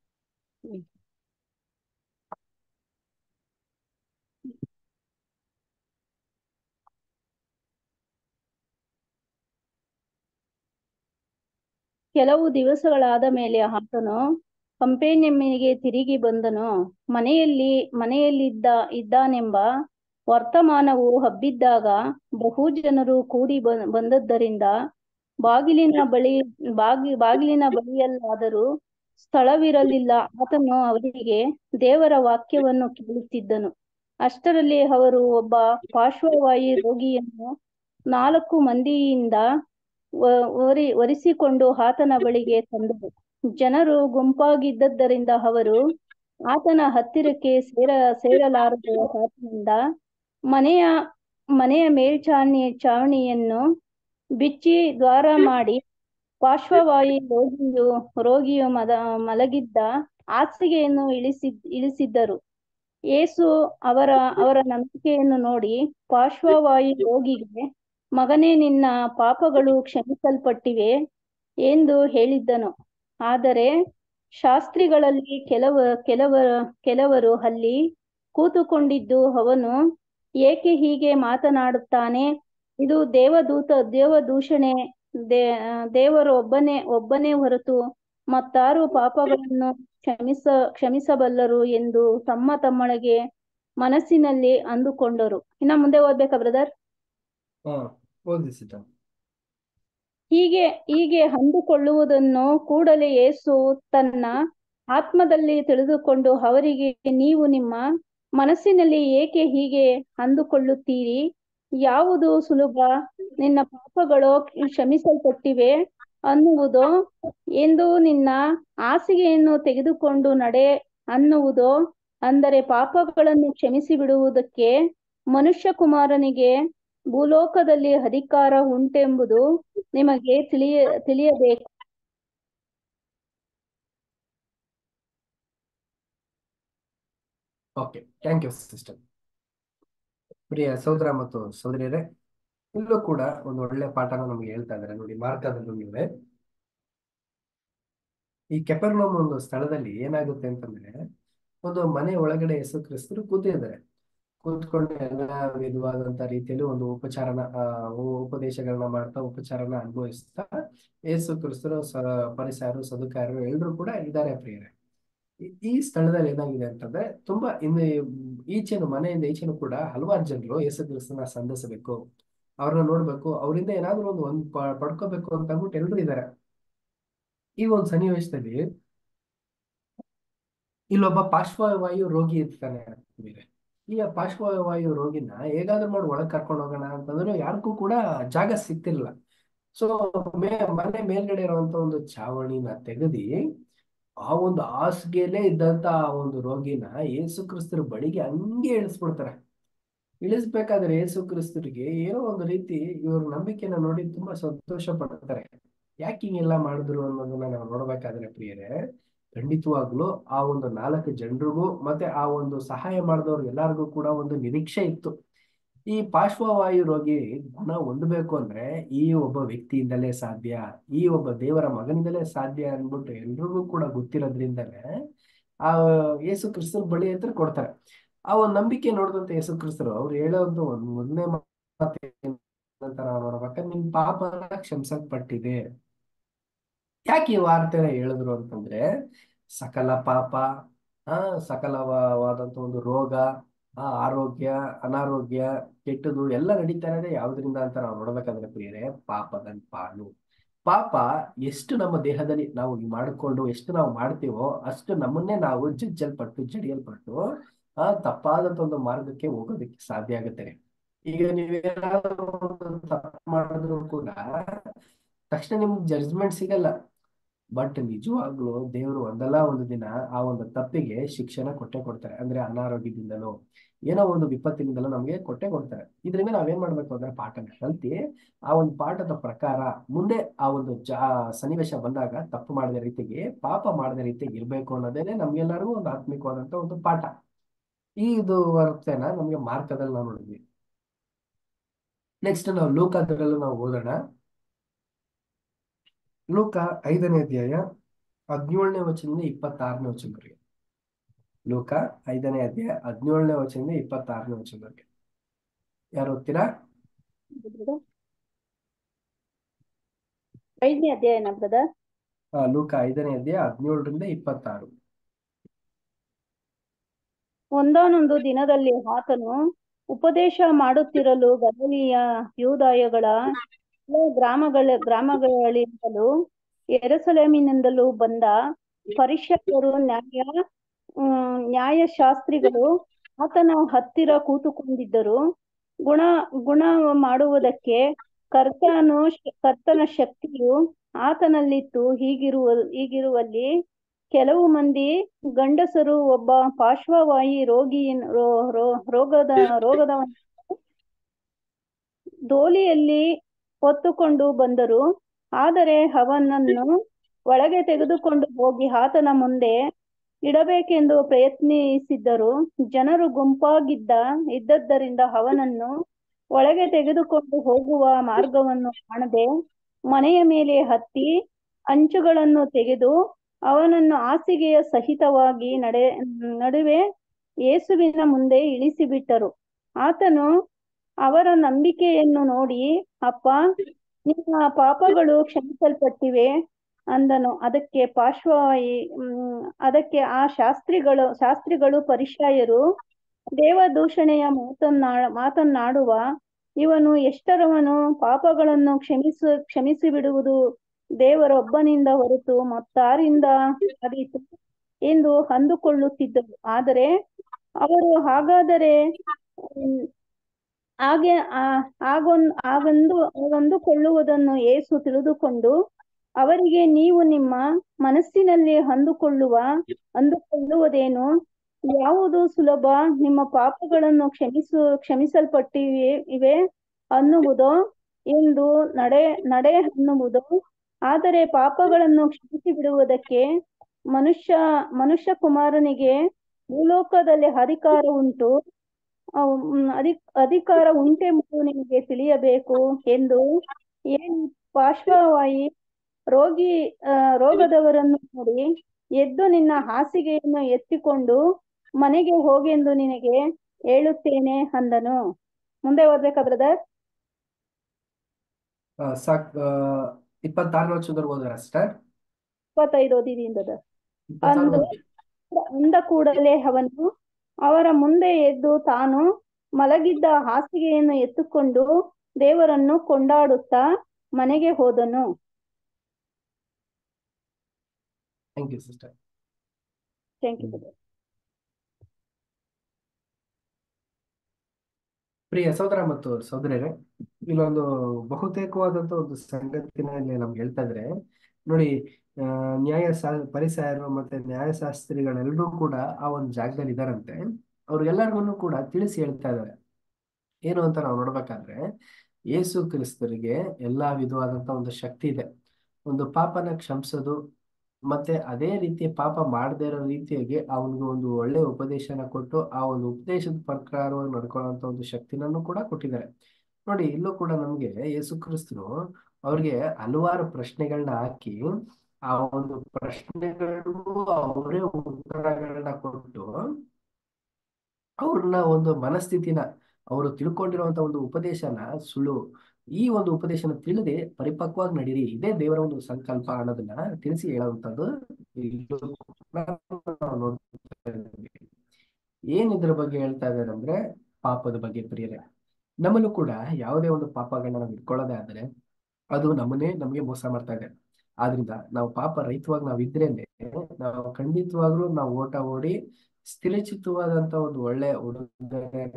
ಕೆಲವು ದಿವಸಗಳಾದ ಮೇಲೆ ಆತನು ಕಂಪೇನೆಮ್ಮಿಗೆ ತಿರುಗಿ ಬಂದನು ಮನೆಯಲ್ಲಿ ಮನೆಯಲ್ಲಿದ್ದ ಇದ್ದಾನೆಂಬ ವರ್ತಮಾನವು ಹಬ್ಬಿದ್ದಾಗ ಬಹು ಜನರು ಕೂಡಿ ಬ- ಬಂದದ್ದರಿಂದ ಬಾಗಿಲಿನ ಬಳಿ ಬಾಗಿ ಬಾಗಿಲಿನ ಬಳಿಯಲ್ಲಾದರೂ ಸ್ಥಳವಿರಲಿಲ್ಲ ಆತನು ಅವರಿಗೆ ದೇವರ ವಾಕ್ಯವನ್ನು ಕೇಳುತ್ತಿದ್ದನು ಅಷ್ಟರಲ್ಲಿ ಅವರು ಒಬ್ಬ ಪಾರ್ಶ್ವವಾಯು ರೋಗಿಯನ್ನು ನಾಲ್ಕು ಮಂದಿಯಿಂದ ವ- ಒರಿ ಒರಿಸಿಕೊಂಡು ಆತನ ಬಳಿಗೆ ತಂದರು ಜನರು ಗುಂಪಾಗಿದ್ದದ್ದರಿಂದ ಅವರು ಆತನ ಹತ್ತಿರಕ್ಕೆ ಸೇರ ಸೇರಲಾರದೆ ಆತನಿಂದ ಮನೆಯ ಮನೆಯ ಮೇಲ್ಚಾವಣಿ ಚಾವಣಿಯನ್ನು ಬಿಚ್ಚಿ ದ್ವಾರ ಮಾಡಿ ಪಾರ್ಶ್ವವಾಯು ರೋಗಿಯು ರೋಗಿಯು ಮದ ಮಲಗಿದ್ದ ಹಾಸಿಗೆಯನ್ನು ಇಳಿಸಿ ಇಳಿಸಿದ್ದರು ಯೇಸು ಅವರ ಅವರ ನಂಬಿಕೆಯನ್ನು ನೋಡಿ ಪಾರ್ಶ್ವವಾಯು ರೋಗಿಗೆ ಮಗನೇ ನಿನ್ನ ಪಾಪಗಳು ಕ್ಷಮಿಸಲ್ಪಟ್ಟಿವೆ ಎಂದು ಹೇಳಿದ್ದನು ಆದರೆ ಶಾಸ್ತ್ರಿಗಳಲ್ಲಿ ಕೆಲವ ಕೆಲವ ಕೆಲವರು ಅಲ್ಲಿ ಕೂತುಕೊಂಡಿದ್ದು ಅವನು ಏಕೆ ಹೀಗೆ ಮಾತನಾಡುತ್ತಾನೆ ಇದು ದೇವದೂತ ದೇವದೂಷಣೆ ದೇ ದೇವರು ಒಬ್ಬನೇ ಒಬ್ಬನೇ ಹೊರತು ಮತ್ತಾರು ಪಾಪಗಳನ್ನು ಕ್ಷಮಿಸ ಕ್ಷಮಿಸಬಲ್ಲರು ಎಂದು ತಮ್ಮ ತಮ್ಮೊಳಗೆ ಮನಸ್ಸಿನಲ್ಲಿ ಅಂದುಕೊಂಡರು ಇನ್ನ ಮುಂದೆ ಓದ್ಬೇಕಾ ಬ್ರದರ್ ಹಾ ಓದಿ ಸಿಸ್ಟರ್ ಹೀಗೆ ಹೀಗೆ ಅಂದುಕೊಳ್ಳುವುದನ್ನು ಕೂಡಲೇ ಯೇಸು ತನ್ನ ಆತ್ಮದಲ್ಲಿ ತಿಳಿದುಕೊಂಡು ಅವರಿಗೆ ನೀವು ನಿಮ್ಮ ಮನಸ್ಸಿನಲ್ಲಿ ಏಕೆ ಹೀಗೆ ಅಂದುಕೊಳ್ಳುತ್ತೀರಿ ಯಾವುದು ಸುಲಭ ನಿನ್ನ ಪಾಪಗಳು ಕ್ಷಮಿಸಲ್ಪಟ್ಟಿವೆ ಅನ್ನುವುದೋ ಎಂದು ನಿನ್ನ ಹಾಸಿಗೆಯನ್ನು ತೆಗೆದುಕೊಂಡು ನಡೆ ಅನ್ನುವುದೋ ಅಂದರೆ ಪಾಪಗಳನ್ನು ಕ್ಷಮಿಸಿ ಬಿಡುವುದಕ್ಕೆ ಮನುಷ್ಯ ಕುಮಾರನಿಗೆ ಭೂಲೋಕದಲ್ಲಿ ಅಧಿಕಾರ ಉಂಟೆಂಬುದು ನಿಮಗೆ ತಿಳಿಯ ತಿಳಿಯಬೇಕು ಓಕೆ ಥ್ಯಾಂಕ್ ಯು ಸಿಸ್ಟರ್ ಪ್ರಿಯ ಸಹೋದರ ಮತ್ತು ಸಹೋದರಿಯರೇ ಇಲ್ಲೂ ಕೂಡ ಒಂದು ಒಳ್ಳೆ ಪಾಠನ ನಮ್ಗೆ ಹೇಳ್ತಾ ಇದ್ದಾರೆ ನೋಡಿ ಮಾರ್ಕದಲ್ಲೂ ನೀವೇ ಈ ಕೆಪರ್ನಮ್ ಒಂದು ಸ್ಥಳದಲ್ಲಿ ಏನಾಗುತ್ತೆ ಅಂತಂದ್ರೆ ಒಂದು ಮನೆ ಒಳಗಡೆ ಯೇಸು ಕ್ರಿಸ್ತರು ಕೂತಿದ್ದಾರೆ ಕೂತ್ಕೊಂಡು ಎಲ್ಲ ವಿಧವಾದಂತ ರೀತಿಯಲ್ಲಿ ಒಂದು ಉಪಚಾರನ ಆ, ಉಪದೇಶಗಳನ್ನ ಮಾಡ್ತಾ ಉಪಚಾರನ ಅನುಭವಿಸ್ತಾ ಯೇಸು ಕ್ರಿಸ್ತರು ಸ ಪರಿಸಾರು ಸದುಕಾರರು ಎಲ್ಲರೂ ಕೂಡ ಇದ್ದಾರೆ ಪ್ರಿಯರೇ ಈ- ಈ ಸ್ಥಳದಲ್ಲಿ ಏನಾಗಿದೆ ಅಂತಂದ್ರೆ ತುಂಬಾ ಇನ್ನು ಈಚೆನು ಮನೆಯಿಂದ ಈಚೆನು ಕೂಡ ಹಲವಾರು ಜನರು ಯೇಸು ಕ್ರಿಸ್ತನ ಸಂಧಿಸಬೇಕು ಅವ್ರನ್ನ ನೋಡ್ಬೇಕು ಅವರಿಂದ ಏನಾದ್ರೂ ಒಂದು ಒಂದ್ ಪ- ಪಡ್ಕೋಬೇಕು ಅಂತ ಅಂದ್ಬಿಟ್ಟು ಎಲ್ರು ಇದ್ದಾರೆ ಈ ಒಂದು ಸನ್ನಿವೇಶದಲ್ಲಿ ಇಲ್ಲೊಬ್ಬ ಪಾರ್ಶ್ವವಾಯು ರೋಗಿ ಇರ್ತಾನೆ ಬೇರೆ ಈ ಪಾರ್ಶ್ವವಾಯು ರೋಗಿನ ಹೇಗಾದ್ರೂ ಮಾಡಿ ಒಳಗ್ ಕರ್ಕೊಂಡು ಹೋಗೋಣ ಅಂತಂದ್ರೆ ಯಾರಿಗೂ ಕೂಡ ಜಾಗ ಸಿಗ್ತಿರ್ಲಿಲ್ಲ ಸೊ ಮೇ ಮನೆ ಮೇಲ್ಗಡೆ ಇರುವಂತ ಒಂದು ಚಾವಣಿನ ತೆಗೆದಿ ಆ ಒಂದು ಹಾಸಿಗೆಯಲ್ಲೇ ಇದ್ದಂತ ಆ ಒಂದು ರೋಗಿನ ಯೇಸು ಕ್ರಿಸ್ತರ ಬಳಿಗೆ ಹಂಗೆ ಇಳಿಸ್ಬಿಡ್ತಾರೆ ಇಳಿಸ್ಬೇಕಾದ್ರೆ ಯೇಸು ಕ್ರಿಸ್ತರಿಗೆ ಏನೋ ಒಂದು ರೀತಿ ಇವ್ರ ನಂಬಿಕೆನ ನೋಡಿ ತುಂಬಾ ಸಂತೋಷ ಪಡ್ತಾರೆ ಯಾಕೆ ಹಿಂಗೆಲ್ಲ ಮಾಡಿದ್ರು ಅನ್ನೋದನ್ನ ನಾವು ನೋಡ್ಬೇಕಾದ್ರೆ ಪ್ರಿಯರೇ ಖಂಡಿತವಾಗ್ಲೂ ಆ ಒಂದು ನಾಲ್ಕು ಜನರಿಗೂ ಮತ್ತೆ ಆ ಒಂದು ಸಹಾಯ ಮಾಡಿದವ್ರು ಎಲ್ಲರಿಗೂ ಕೂಡ ಒಂದು ನಿರೀಕ್ಷೆ ಇತ್ತು ಈ ಪಾರ್ಶ್ವವಾಯು ರೋಗಿ ಗುಣ ಹೊಂದಬೇಕು ಅಂದ್ರೆ ಈ ಒಬ್ಬ ವ್ಯಕ್ತಿಯಿಂದಲೇ ಸಾಧ್ಯ ಈ ಒಬ್ಬ ದೇವರ ಮಗನಿಂದಲೇ ಸಾಧ್ಯ ಅನ್ಬಿಟ್ಟು ಎಲ್ರಿಗೂ ಕೂಡ ಗೊತ್ತಿರೋದ್ರಿಂದಲೇ ಆ ಯೇಸು ಕ್ರಿಸ್ತನ ಬಳಿ ಹತ್ರ ಕೊಡ್ತಾರೆ ಆ ಒಂದು ನಂಬಿಕೆ ನೋಡಿದಂತ ಯೇಸು ಕ್ರಿಸ್ತರು ಅವ್ರು ಹೇಳೋಂತ ಒಂದು ಮೊದಲನೇ ಮಾತು ಏನಂತ ನಾವು ನೋಡ್ಬೇಕಾದ್ರೆ ನಿಮ್ ಪಾಪನ ಕ್ಷಮಿಸಲ್ಪಟ್ಟಿದೆ ಯಾಕೆ ಈ ವಾರ್ತೆನ ಹೇಳಿದ್ರು ಅಂತಂದ್ರೆ ಸಕಲ ಪಾಪ ಆ ಸಕಲವಾದಂತ ಒಂದು ರೋಗ ಆ ಆರೋಗ್ಯ ಅನಾರೋಗ್ಯ ಕೆಟ್ಟದು ಎಲ್ಲ ನಡೀತಾ ಇರೋದೇ ಯಾವ್ದ್ರಿಂದ ಅಂತ ನಾವು ನೋಡ್ಬೇಕಾದ್ರೆ ಪ್ರಿಯರೇ ಪಾಪದ ಪಾಲು ಪಾಪ ಎಷ್ಟು ನಮ್ಮ ದೇಹದಲ್ಲಿ ನಾವು ಮಾಡಿಕೊಂಡು ಎಷ್ಟು ನಾವು ಮಾಡ್ತೀವೋ ಅಷ್ಟು ನಮ್ಮನ್ನೇ ನಾವು ಜಜ್ಜಲ್ಪಟ್ಟು ಜಡಿಯಲ್ಪಟ್ಟು ಆ ತಪ್ಪಾದಂತ ಒಂದು ಮಾರ್ಗಕ್ಕೆ ಹೋಗೋದಕ್ಕೆ ಸಾಧ್ಯ ಆಗುತ್ತೆ ಈಗ ನೀವೇನಾದ್ರೂ ಒಂದು ತಪ್ಪು ಮಾಡಿದ್ರು ಕೂಡ ತಕ್ಷಣ ನಿಮ್ಗೆ ಜಡ್ಜ್ಮೆಂಟ್ ಸಿಗಲ್ಲ ಬಟ್ ನಿಜವಾಗ್ಲೂ ದೇವರು ಒಂದಲ್ಲ ಒಂದು ದಿನ ಆ ಒಂದು ತಪ್ಪಿಗೆ ಶಿಕ್ಷೆನ ಕೊಟ್ಟೆ ಕೊಡ್ತಾರೆ ಅಂದ್ರೆ ಅನಾರೋಗ್ಯದಿಂದಲೋ ಏನೋ ಒಂದು ವಿಪತ್ತಿನಿಂದಲೋ ನಮ್ಗೆ ಕೊಟ್ಟೆ ಕೊಡ್ತಾರೆ ಇದರಿಂದ ನಾವೇನ್ ಮಾಡ್ಬೇಕು ಅಂದ್ರೆ ಪಾಠನ ಕಲ್ತಿ ಆ ಒಂದು ಪಾಠದ ಪ್ರಕಾರ ಮುಂದೆ ಆ ಒಂದು ಜಾ ಸನ್ನಿವೇಶ ಬಂದಾಗ ತಪ್ಪು ಮಾಡದ ರೀತಿಗೆ ಪಾಪ ಮಾಡದ ರೀತಿಗೆ ಇರ್ಬೇಕು ಅನ್ನೋದೇನೆ ನಮ್ಗೆಲ್ಲರಿಗೂ ಒಂದು ಆತ್ಮಿಕವಾದಂತ ಒಂದು ಪಾಠ ಈ ಇದು ವರ್ತನೆನ ನಮ್ಗೆ ಮಾರ್ಕದಲ್ಲಿ ನಾವು ನೋಡಿದ್ವಿ ನೆಕ್ಸ್ಟ್ ನಾವು ಲೂಕದಲ್ಲೂ ನಾವು ಓದೋಣ ಲೂಕ ಐದನೇ ಅಧ್ಯಾಯ ಹದಿನೇಳನೇ ವಚನದಿಂದ ಇಪ್ಪತ್ತಾರನೇ ವಚನವರೆಗೆ ಲೂಕ ಐದನೇ ಅಧ್ಯಾಯ ಹದಿನೇಳನೇ ವಚನದಿಂದ ಇಪ್ಪತ್ತಾರನೇ ವಚನವರೆಗೆ ಯಾರು ಓದ್ತೀರಾ ಐದನೇ ಅಧ್ಯಾಯನ ಬ್ರದರ್ ಆ, ಲೂಕ ಐದನೇ ಅಧ್ಯಾಯ ಹದಿನೇಳರಿಂದ ಇಪ್ಪತ್ತಾರು ಒಂದಾನೊಂದು ದಿನದಲ್ಲಿ ಆತನು ಉಪದೇಶ ಮಾಡುತ್ತಿರಲು ಗದಲಿಯ ಯೂದಾಯಗಳ ಎಲ್ಲ ಗ್ರಾಮಗಳ ಗ್ರಾಮಗಳಿಂದಲೂ ಯೆರೂಸಲೇಮಿನಿಂದಲೂ ಬಂದ ಪರಿಷದರು ನ್ಯಾಯ ಹ್ಮ್, ನ್ಯಾಯಶಾಸ್ತ್ರಿಗಳು ಆತನ ಹತ್ತಿರ ಕೂತುಕೊಂಡಿದ್ದರು ಗುಣ ಗುಣ ಮಾಡುವುದಕ್ಕೆ ಕರ್ತನು ಕರ್ತನ ಶಕ್ತಿಯು ಆತನಲ್ಲಿತ್ತು ಹೀಗಿರುವ ಹೀಗಿರುವಲ್ಲಿ ಕೆಲವು ಮಂದಿ ಗಂಡಸರು ಒಬ್ಬ ಪಾರ್ಶ್ವವಾಯು ರೋಗಿ ರೋ- ರೋ- ರೋಗದ ರೋಗದವನನ್ನು ದೋಲಿಯಲ್ಲಿ ಹೊತ್ತುಕೊಂಡು ಬಂದರು ಆದರೆ ಅವನನ್ನು ಒಳಗೆ ತೆಗೆದುಕೊಂಡು ಹೋಗಿ ಆತನ ಮುಂದೆ ಇಡಬೇಕೆಂದು ಪ್ರಯತ್ನಿಸಿದ್ದರು ಜನರು ಗುಂಪಾಗಿದ್ದ ಇದ್ದದ್ದರಿಂದ ಅವನನ್ನು ಒಳಗೆ ತೆಗೆದುಕೊಂಡು ಹೋಗುವ ಮಾರ್ಗವನ್ನು ಕಾಣದೆ ಮನೆಯ ಮೇಲೆ ಹತ್ತಿ ಅಂಚುಗಳನ್ನು ತೆಗೆದು ಅವನನ್ನು ಹಾಸಿಗೆಯ ಸಹಿತವಾಗಿ ನಡೆ ನಡುವೆ ಯೇಸುವಿನ ಮುಂದೆ ಇಳಿಸಿಬಿಟ್ಟರು ಆತನು ಅವರ ನಂಬಿಕೆಯನ್ನು ನೋಡಿ ಅಪ್ಪ ನಿಮ್ಮ ಪಾಪಗಳು ಕ್ಷಮಿಸಲ್ಪಟ್ಟಿವೆ ಅಂದನು ಅದಕ್ಕೆ ಪಾರ್ಶ್ವವಾಯಿ ಹ್ಮ್ ಅದಕ್ಕೆ ಆ ಶಾಸ್ತ್ರಿಗಳು ಶಾಸ್ತ್ರಿಗಳು ಪರಿಶಾಯರು ದೇವದೂಷಣೆಯ ಮಾತನ್ನಾ ಮಾತನ್ನಾಡುವ ಇವನು ಎಷ್ಟರವನು ಪಾಪಗಳನ್ನು ಕ್ಷಮಿಸ ಕ್ಷಮಿಸಿ ಬಿಡುವುದು ದೇವರೊಬ್ಬನಿಂದ ಹೊರತು ಮತ್ತಾರಿಂದ ಆದೀತು ಎಂದು ಅಂದುಕೊಳ್ಳುತ್ತಿದ್ದರು ಆದರೆ ಅವರು ಹಾಗಾದರೆ ಹ್ಮ್, ಹಾಗೆ ಆ ಆಗೊಂದ್ ಆಗಂದು ಅಂದುಕೊಳ್ಳುವುದನ್ನು ಯೇಸು ತಿಳಿದುಕೊಂಡು ಅವರಿಗೆ ನೀವು ನಿಮ್ಮ ಮನಸ್ಸಿನಲ್ಲಿ ಅಂದುಕೊಳ್ಳುವ ಅಂದುಕೊಳ್ಳುವುದೇನು ಯಾವುದು ಸುಲಭ ನಿಮ್ಮ ಪಾಪಗಳನ್ನು ಕ್ಷಮಿಸು ಕ್ಷಮಿಸಲ್ಪಟ್ಟಿವೆ ಇವೆ ಅನ್ನುವುದೋ ಎಂದು ನಡೆ ನಡೆ ಅನ್ನುವುದು ಆದರೆ ಪಾಪಗಳನ್ನು ಕ್ಷಮಿಸಿ ಬಿಡುವುದಕ್ಕೆ ಮನುಷ್ಯ ಮನುಷ್ಯ ಕುಮಾರನಿಗೆ ಭೂಲೋಕದಲ್ಲಿ ಅಧಿಕಾರ ಉಂಟು ಅವ್- ಮ್, ಅಧಿ ಅಧಿಕಾರ ಉಂಟೆಂಬುದು ನಿಮಗೆ ತಿಳಿಯಬೇಕು ಎಂದು ಏನು ಪಾರ್ಶ್ವವಾಯಿ ರೋಗಿ ಆ, ರೋಗದವರನ್ನು ನೋಡಿ ಎದ್ದು ನಿನ್ನ ಹಾಸಿಗೆಯನ್ನು ಎತ್ತಿಕೊಂಡು ಮನೆಗೆ ಹೋಗೆಂದು ನಿನಗೆ ಹೇಳುತ್ತೇನೆ ಅಂದನು ಮುಂದೆ ಓದ್ಬೇಕಾ ಬ್ರದರ್ ಆ, ಸಾಕ್ ಆ, ಇಪ್ಪತ್ತಾರನೇ ವಚನದವರೆಗೆ ಓದಿದ್ರ ಅಷ್ಟೇ ಇಪ್ಪತ್ತೈದು ಓದಿದೀನಿ ಬ್ರದರ್ ಇಪ್ಪತ್ತಾರು ಅಂದು ಓದಿ ಅಂದ ಕೂಡಲೇ ಅವನು ಅವರ ಮುಂದೆ ಎದ್ದು ತಾನು ಮಲಗಿದ್ದ ಹಾಸಿಗೆಯನ್ನು ಎತ್ತುಕೊಂಡು ದೇವರನ್ನು ಕೊಂಡಾಡುತ್ತಾ ಮನೆಗೆ ಹೋದನು thank you sister thank you brother ಪ್ರಿಯ ಸಹೋದರ ಮತ್ತು ಸಹೋದರರೇ ಇಲ್ಲೊಂದು ಬಹುತೇಕವಾದಂತ ಒಂದು ಸಂಗತಿನ ಇಲ್ಲಿ ನಮ್ಗೆ ಹೇಳ್ತಾ ಇದ್ರೆ ನೋಡಿ ಆ, ನ್ಯಾಯ ಶಾ ಪರಿಸಾಯರು ಮತ್ತೆ ನ್ಯಾಯಶಾಸ್ತ್ರಿಗಳೆಲ್ಲರೂ ಕೂಡ ಆ ಒಂದು ಜಾಗದಲ್ಲಿ ಇದಾರಂತೆ ಅವ್ರಿಗೆಲ್ಲರಿಗೂ ಕೂಡ ತಿಳಿಸಿ ಹೇಳ್ತಾ ಇದ್ದಾರೆ ಏನು ಅಂತ ನಾವು ನೋಡ್ಬೇಕಾದ್ರೆ ಯೇಸು ಕ್ರಿಸ್ತರಿಗೆ ಎಲ್ಲಾ ವಿಧವಾದಂತ ಒಂದು ಶಕ್ತಿ ಇದೆ ಒಂದು ಪಾಪನ ಕ್ಷಮಿಸೋದು ಮತ್ತೆ ಅದೇ ರೀತಿ ಪಾಪ ಮಾಡದೇ ಇರೋ ರೀತಿಯಾಗಿ ಅವನಿಗೆ ಒಂದು ಒಳ್ಳೆ ಉಪದೇಶನ ಕೊಟ್ಟು ಆ ಒಂದು ಉಪದೇಶದ ಪ್ರಕಾರವಾಗಿ ನಡ್ಕೊಳ್ಳೋಂತ ಒಂದು ಶಕ್ತಿನನ್ನು ಕೂಡ ಕೊಟ್ಟಿದ್ದಾರೆ ನೋಡಿ ಇಲ್ಲೂ ಕೂಡ ನಮ್ಗೆ ಯೇಸು ಕ್ರಿಸ್ತರು ಅವ್ರಿಗೆ ಹಲವಾರು ಪ್ರಶ್ನೆಗಳನ್ನ ಹಾಕಿ ಆ ಒಂದು ಪ್ರಶ್ನೆಗಳಿಗೂ ಅವರೇ ಉತ್ತರಗಳನ್ನ ಕೊಟ್ಟು ಅವ್ರನ್ನ ಒಂದು ಮನಸ್ಥಿತಿನ ಅವರು ತಿಳ್ಕೊಂಡಿರುವಂತ ಒಂದು ಉಪದೇಶನ ಸುಳ್ಳು ಈ ಒಂದು ಉಪದೇಶನ ತಿಳಿದೇ ಪರಿಪಕ್ವವಾಗಿ ನಡೀರಿ ಇದೇ ದೇವರ ಒಂದು ಸಂಕಲ್ಪ ಅನ್ನೋದನ್ನ ತಿಳಿಸಿ ಹೇಳುವಂತದ್ದು ಇಲ್ಲೂ ಕೂಡ ನಾವು ನೋಡ್ತಾ ಇದ್ದೀವಿ. ಏನ್ ಇದ್ರ ಬಗ್ಗೆ ಹೇಳ್ತಾ ಇದ್ದಾರೆ ಅಂದ್ರೆ ಪಾಪದ ಬಗ್ಗೆ ಪ್ರಿಯರೇ ನಮ್ಮಲ್ಲೂ ಕೂಡ ಯಾವುದೇ ಒಂದು ಪಾಪಗಳನ್ನ ನಾವು ಇಟ್ಕೊಳ್ಳೋದೇ ಆದ್ರೆ ಅದು ನಮ್ಮನ್ನೇ ನಮಗೆ ಮೋಸ ಮಾಡ್ತಾ ಇದೆ ಆದ್ರಿಂದ ನಾವು ಪಾಪ ರಹಿತವಾಗಿ ನಾವು ಇದ್ರೇನೆ ನಾವು ಖಂಡಿತವಾಗ್ಲೂ ನಾವು ಓಟ ಓಡಿ ಸ್ಥಿರಚಿತವಾದಂತ ಒಂದು ಒಳ್ಳೆ ಉಡುಗೊರೆನ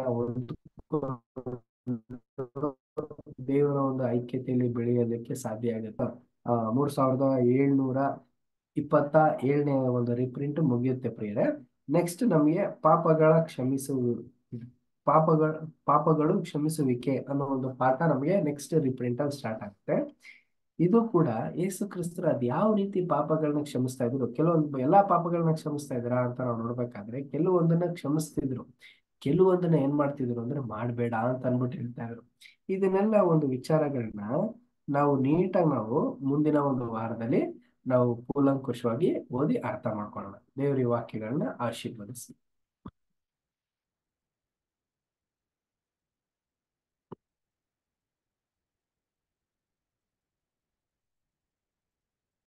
ಹೊಂದಿಕೊಂಡು ದೇವರ ಒಂದು ಐಕ್ಯತೆಯಲ್ಲಿ ಬೆಳೆಯೋದಕ್ಕೆ ಸಾಧ್ಯ ಆಗುತ್ತೆ ಆ ಮೂರ್ ಸಾವಿರದ ಏಳ್ನೂರ ಇಪ್ಪತ್ತ ಏಳನೇ ಒಂದು ರೀಪ್ರಿಂಟ್ ಮುಗಿಯುತ್ತೆ ಪ್ರಿಯರೇ ನೆಕ್ಸ್ಟ್ ನಮಗೆ ಪಾಪಗಳ ಕ್ಷಮಿಸು ಪಾಪಗಳ ಪಾಪಗಳು ಕ್ಷಮಿಸುವಿಕೆ ಅನ್ನೋ ಒಂದು ಪಾಠ ನಮಗೆ ನೆಕ್ಸ್ಟ್ ರೀಪ್ರಿಂಟ್ ಅಲ್ಲಿ ಸ್ಟಾರ್ಟ್ ಆಗುತ್ತೆ ಇದು ಕೂಡ ಯೇಸು ಕ್ರಿಸ್ತರು ಅದ್ ಯಾವ ರೀತಿ ಪಾಪಗಳನ್ನ ಕ್ಷಮಿಸ್ತಾ ಇದ್ರು ಕೆಲವೊಂದು ಎಲ್ಲಾ ಪಾಪಗಳನ್ನ ಕ್ಷಮಿಸ್ತಾ ಇದ್ರಾ ಅಂತ ನಾವು ನೋಡ್ಬೇಕಾದ್ರೆ ಕೆಲವೊಂದನ್ನ ಕ್ಷಮಿಸ್ತಿದ್ರು ಕೆಲವೊಂದನ್ನ ಏನ್ ಮಾಡ್ತಿದ್ರು ಅಂದ್ರೆ ಮಾಡ್ಬೇಡ ಅಂತ ಅನ್ಬಿಟ್ಟು ಹೇಳ್ತಾ ಇದ್ರು ಇದನ್ನೆಲ್ಲ ಒಂದು ವಿಚಾರಗಳನ್ನ ನಾವು ನೀಟಾಗಿ ನಾವು ಮುಂದಿನ ಒಂದು ವಾರದಲ್ಲಿ ನಾವು ಕೂಲಂಕುಷವಾಗಿ ಓದಿ ಅರ್ಥ ಮಾಡ್ಕೊಳ್ಳೋಣ ದೇವ್ರ ಈ ವಾಕ್ಯಗಳನ್ನ ಆಶೀರ್ವದಿಸಿ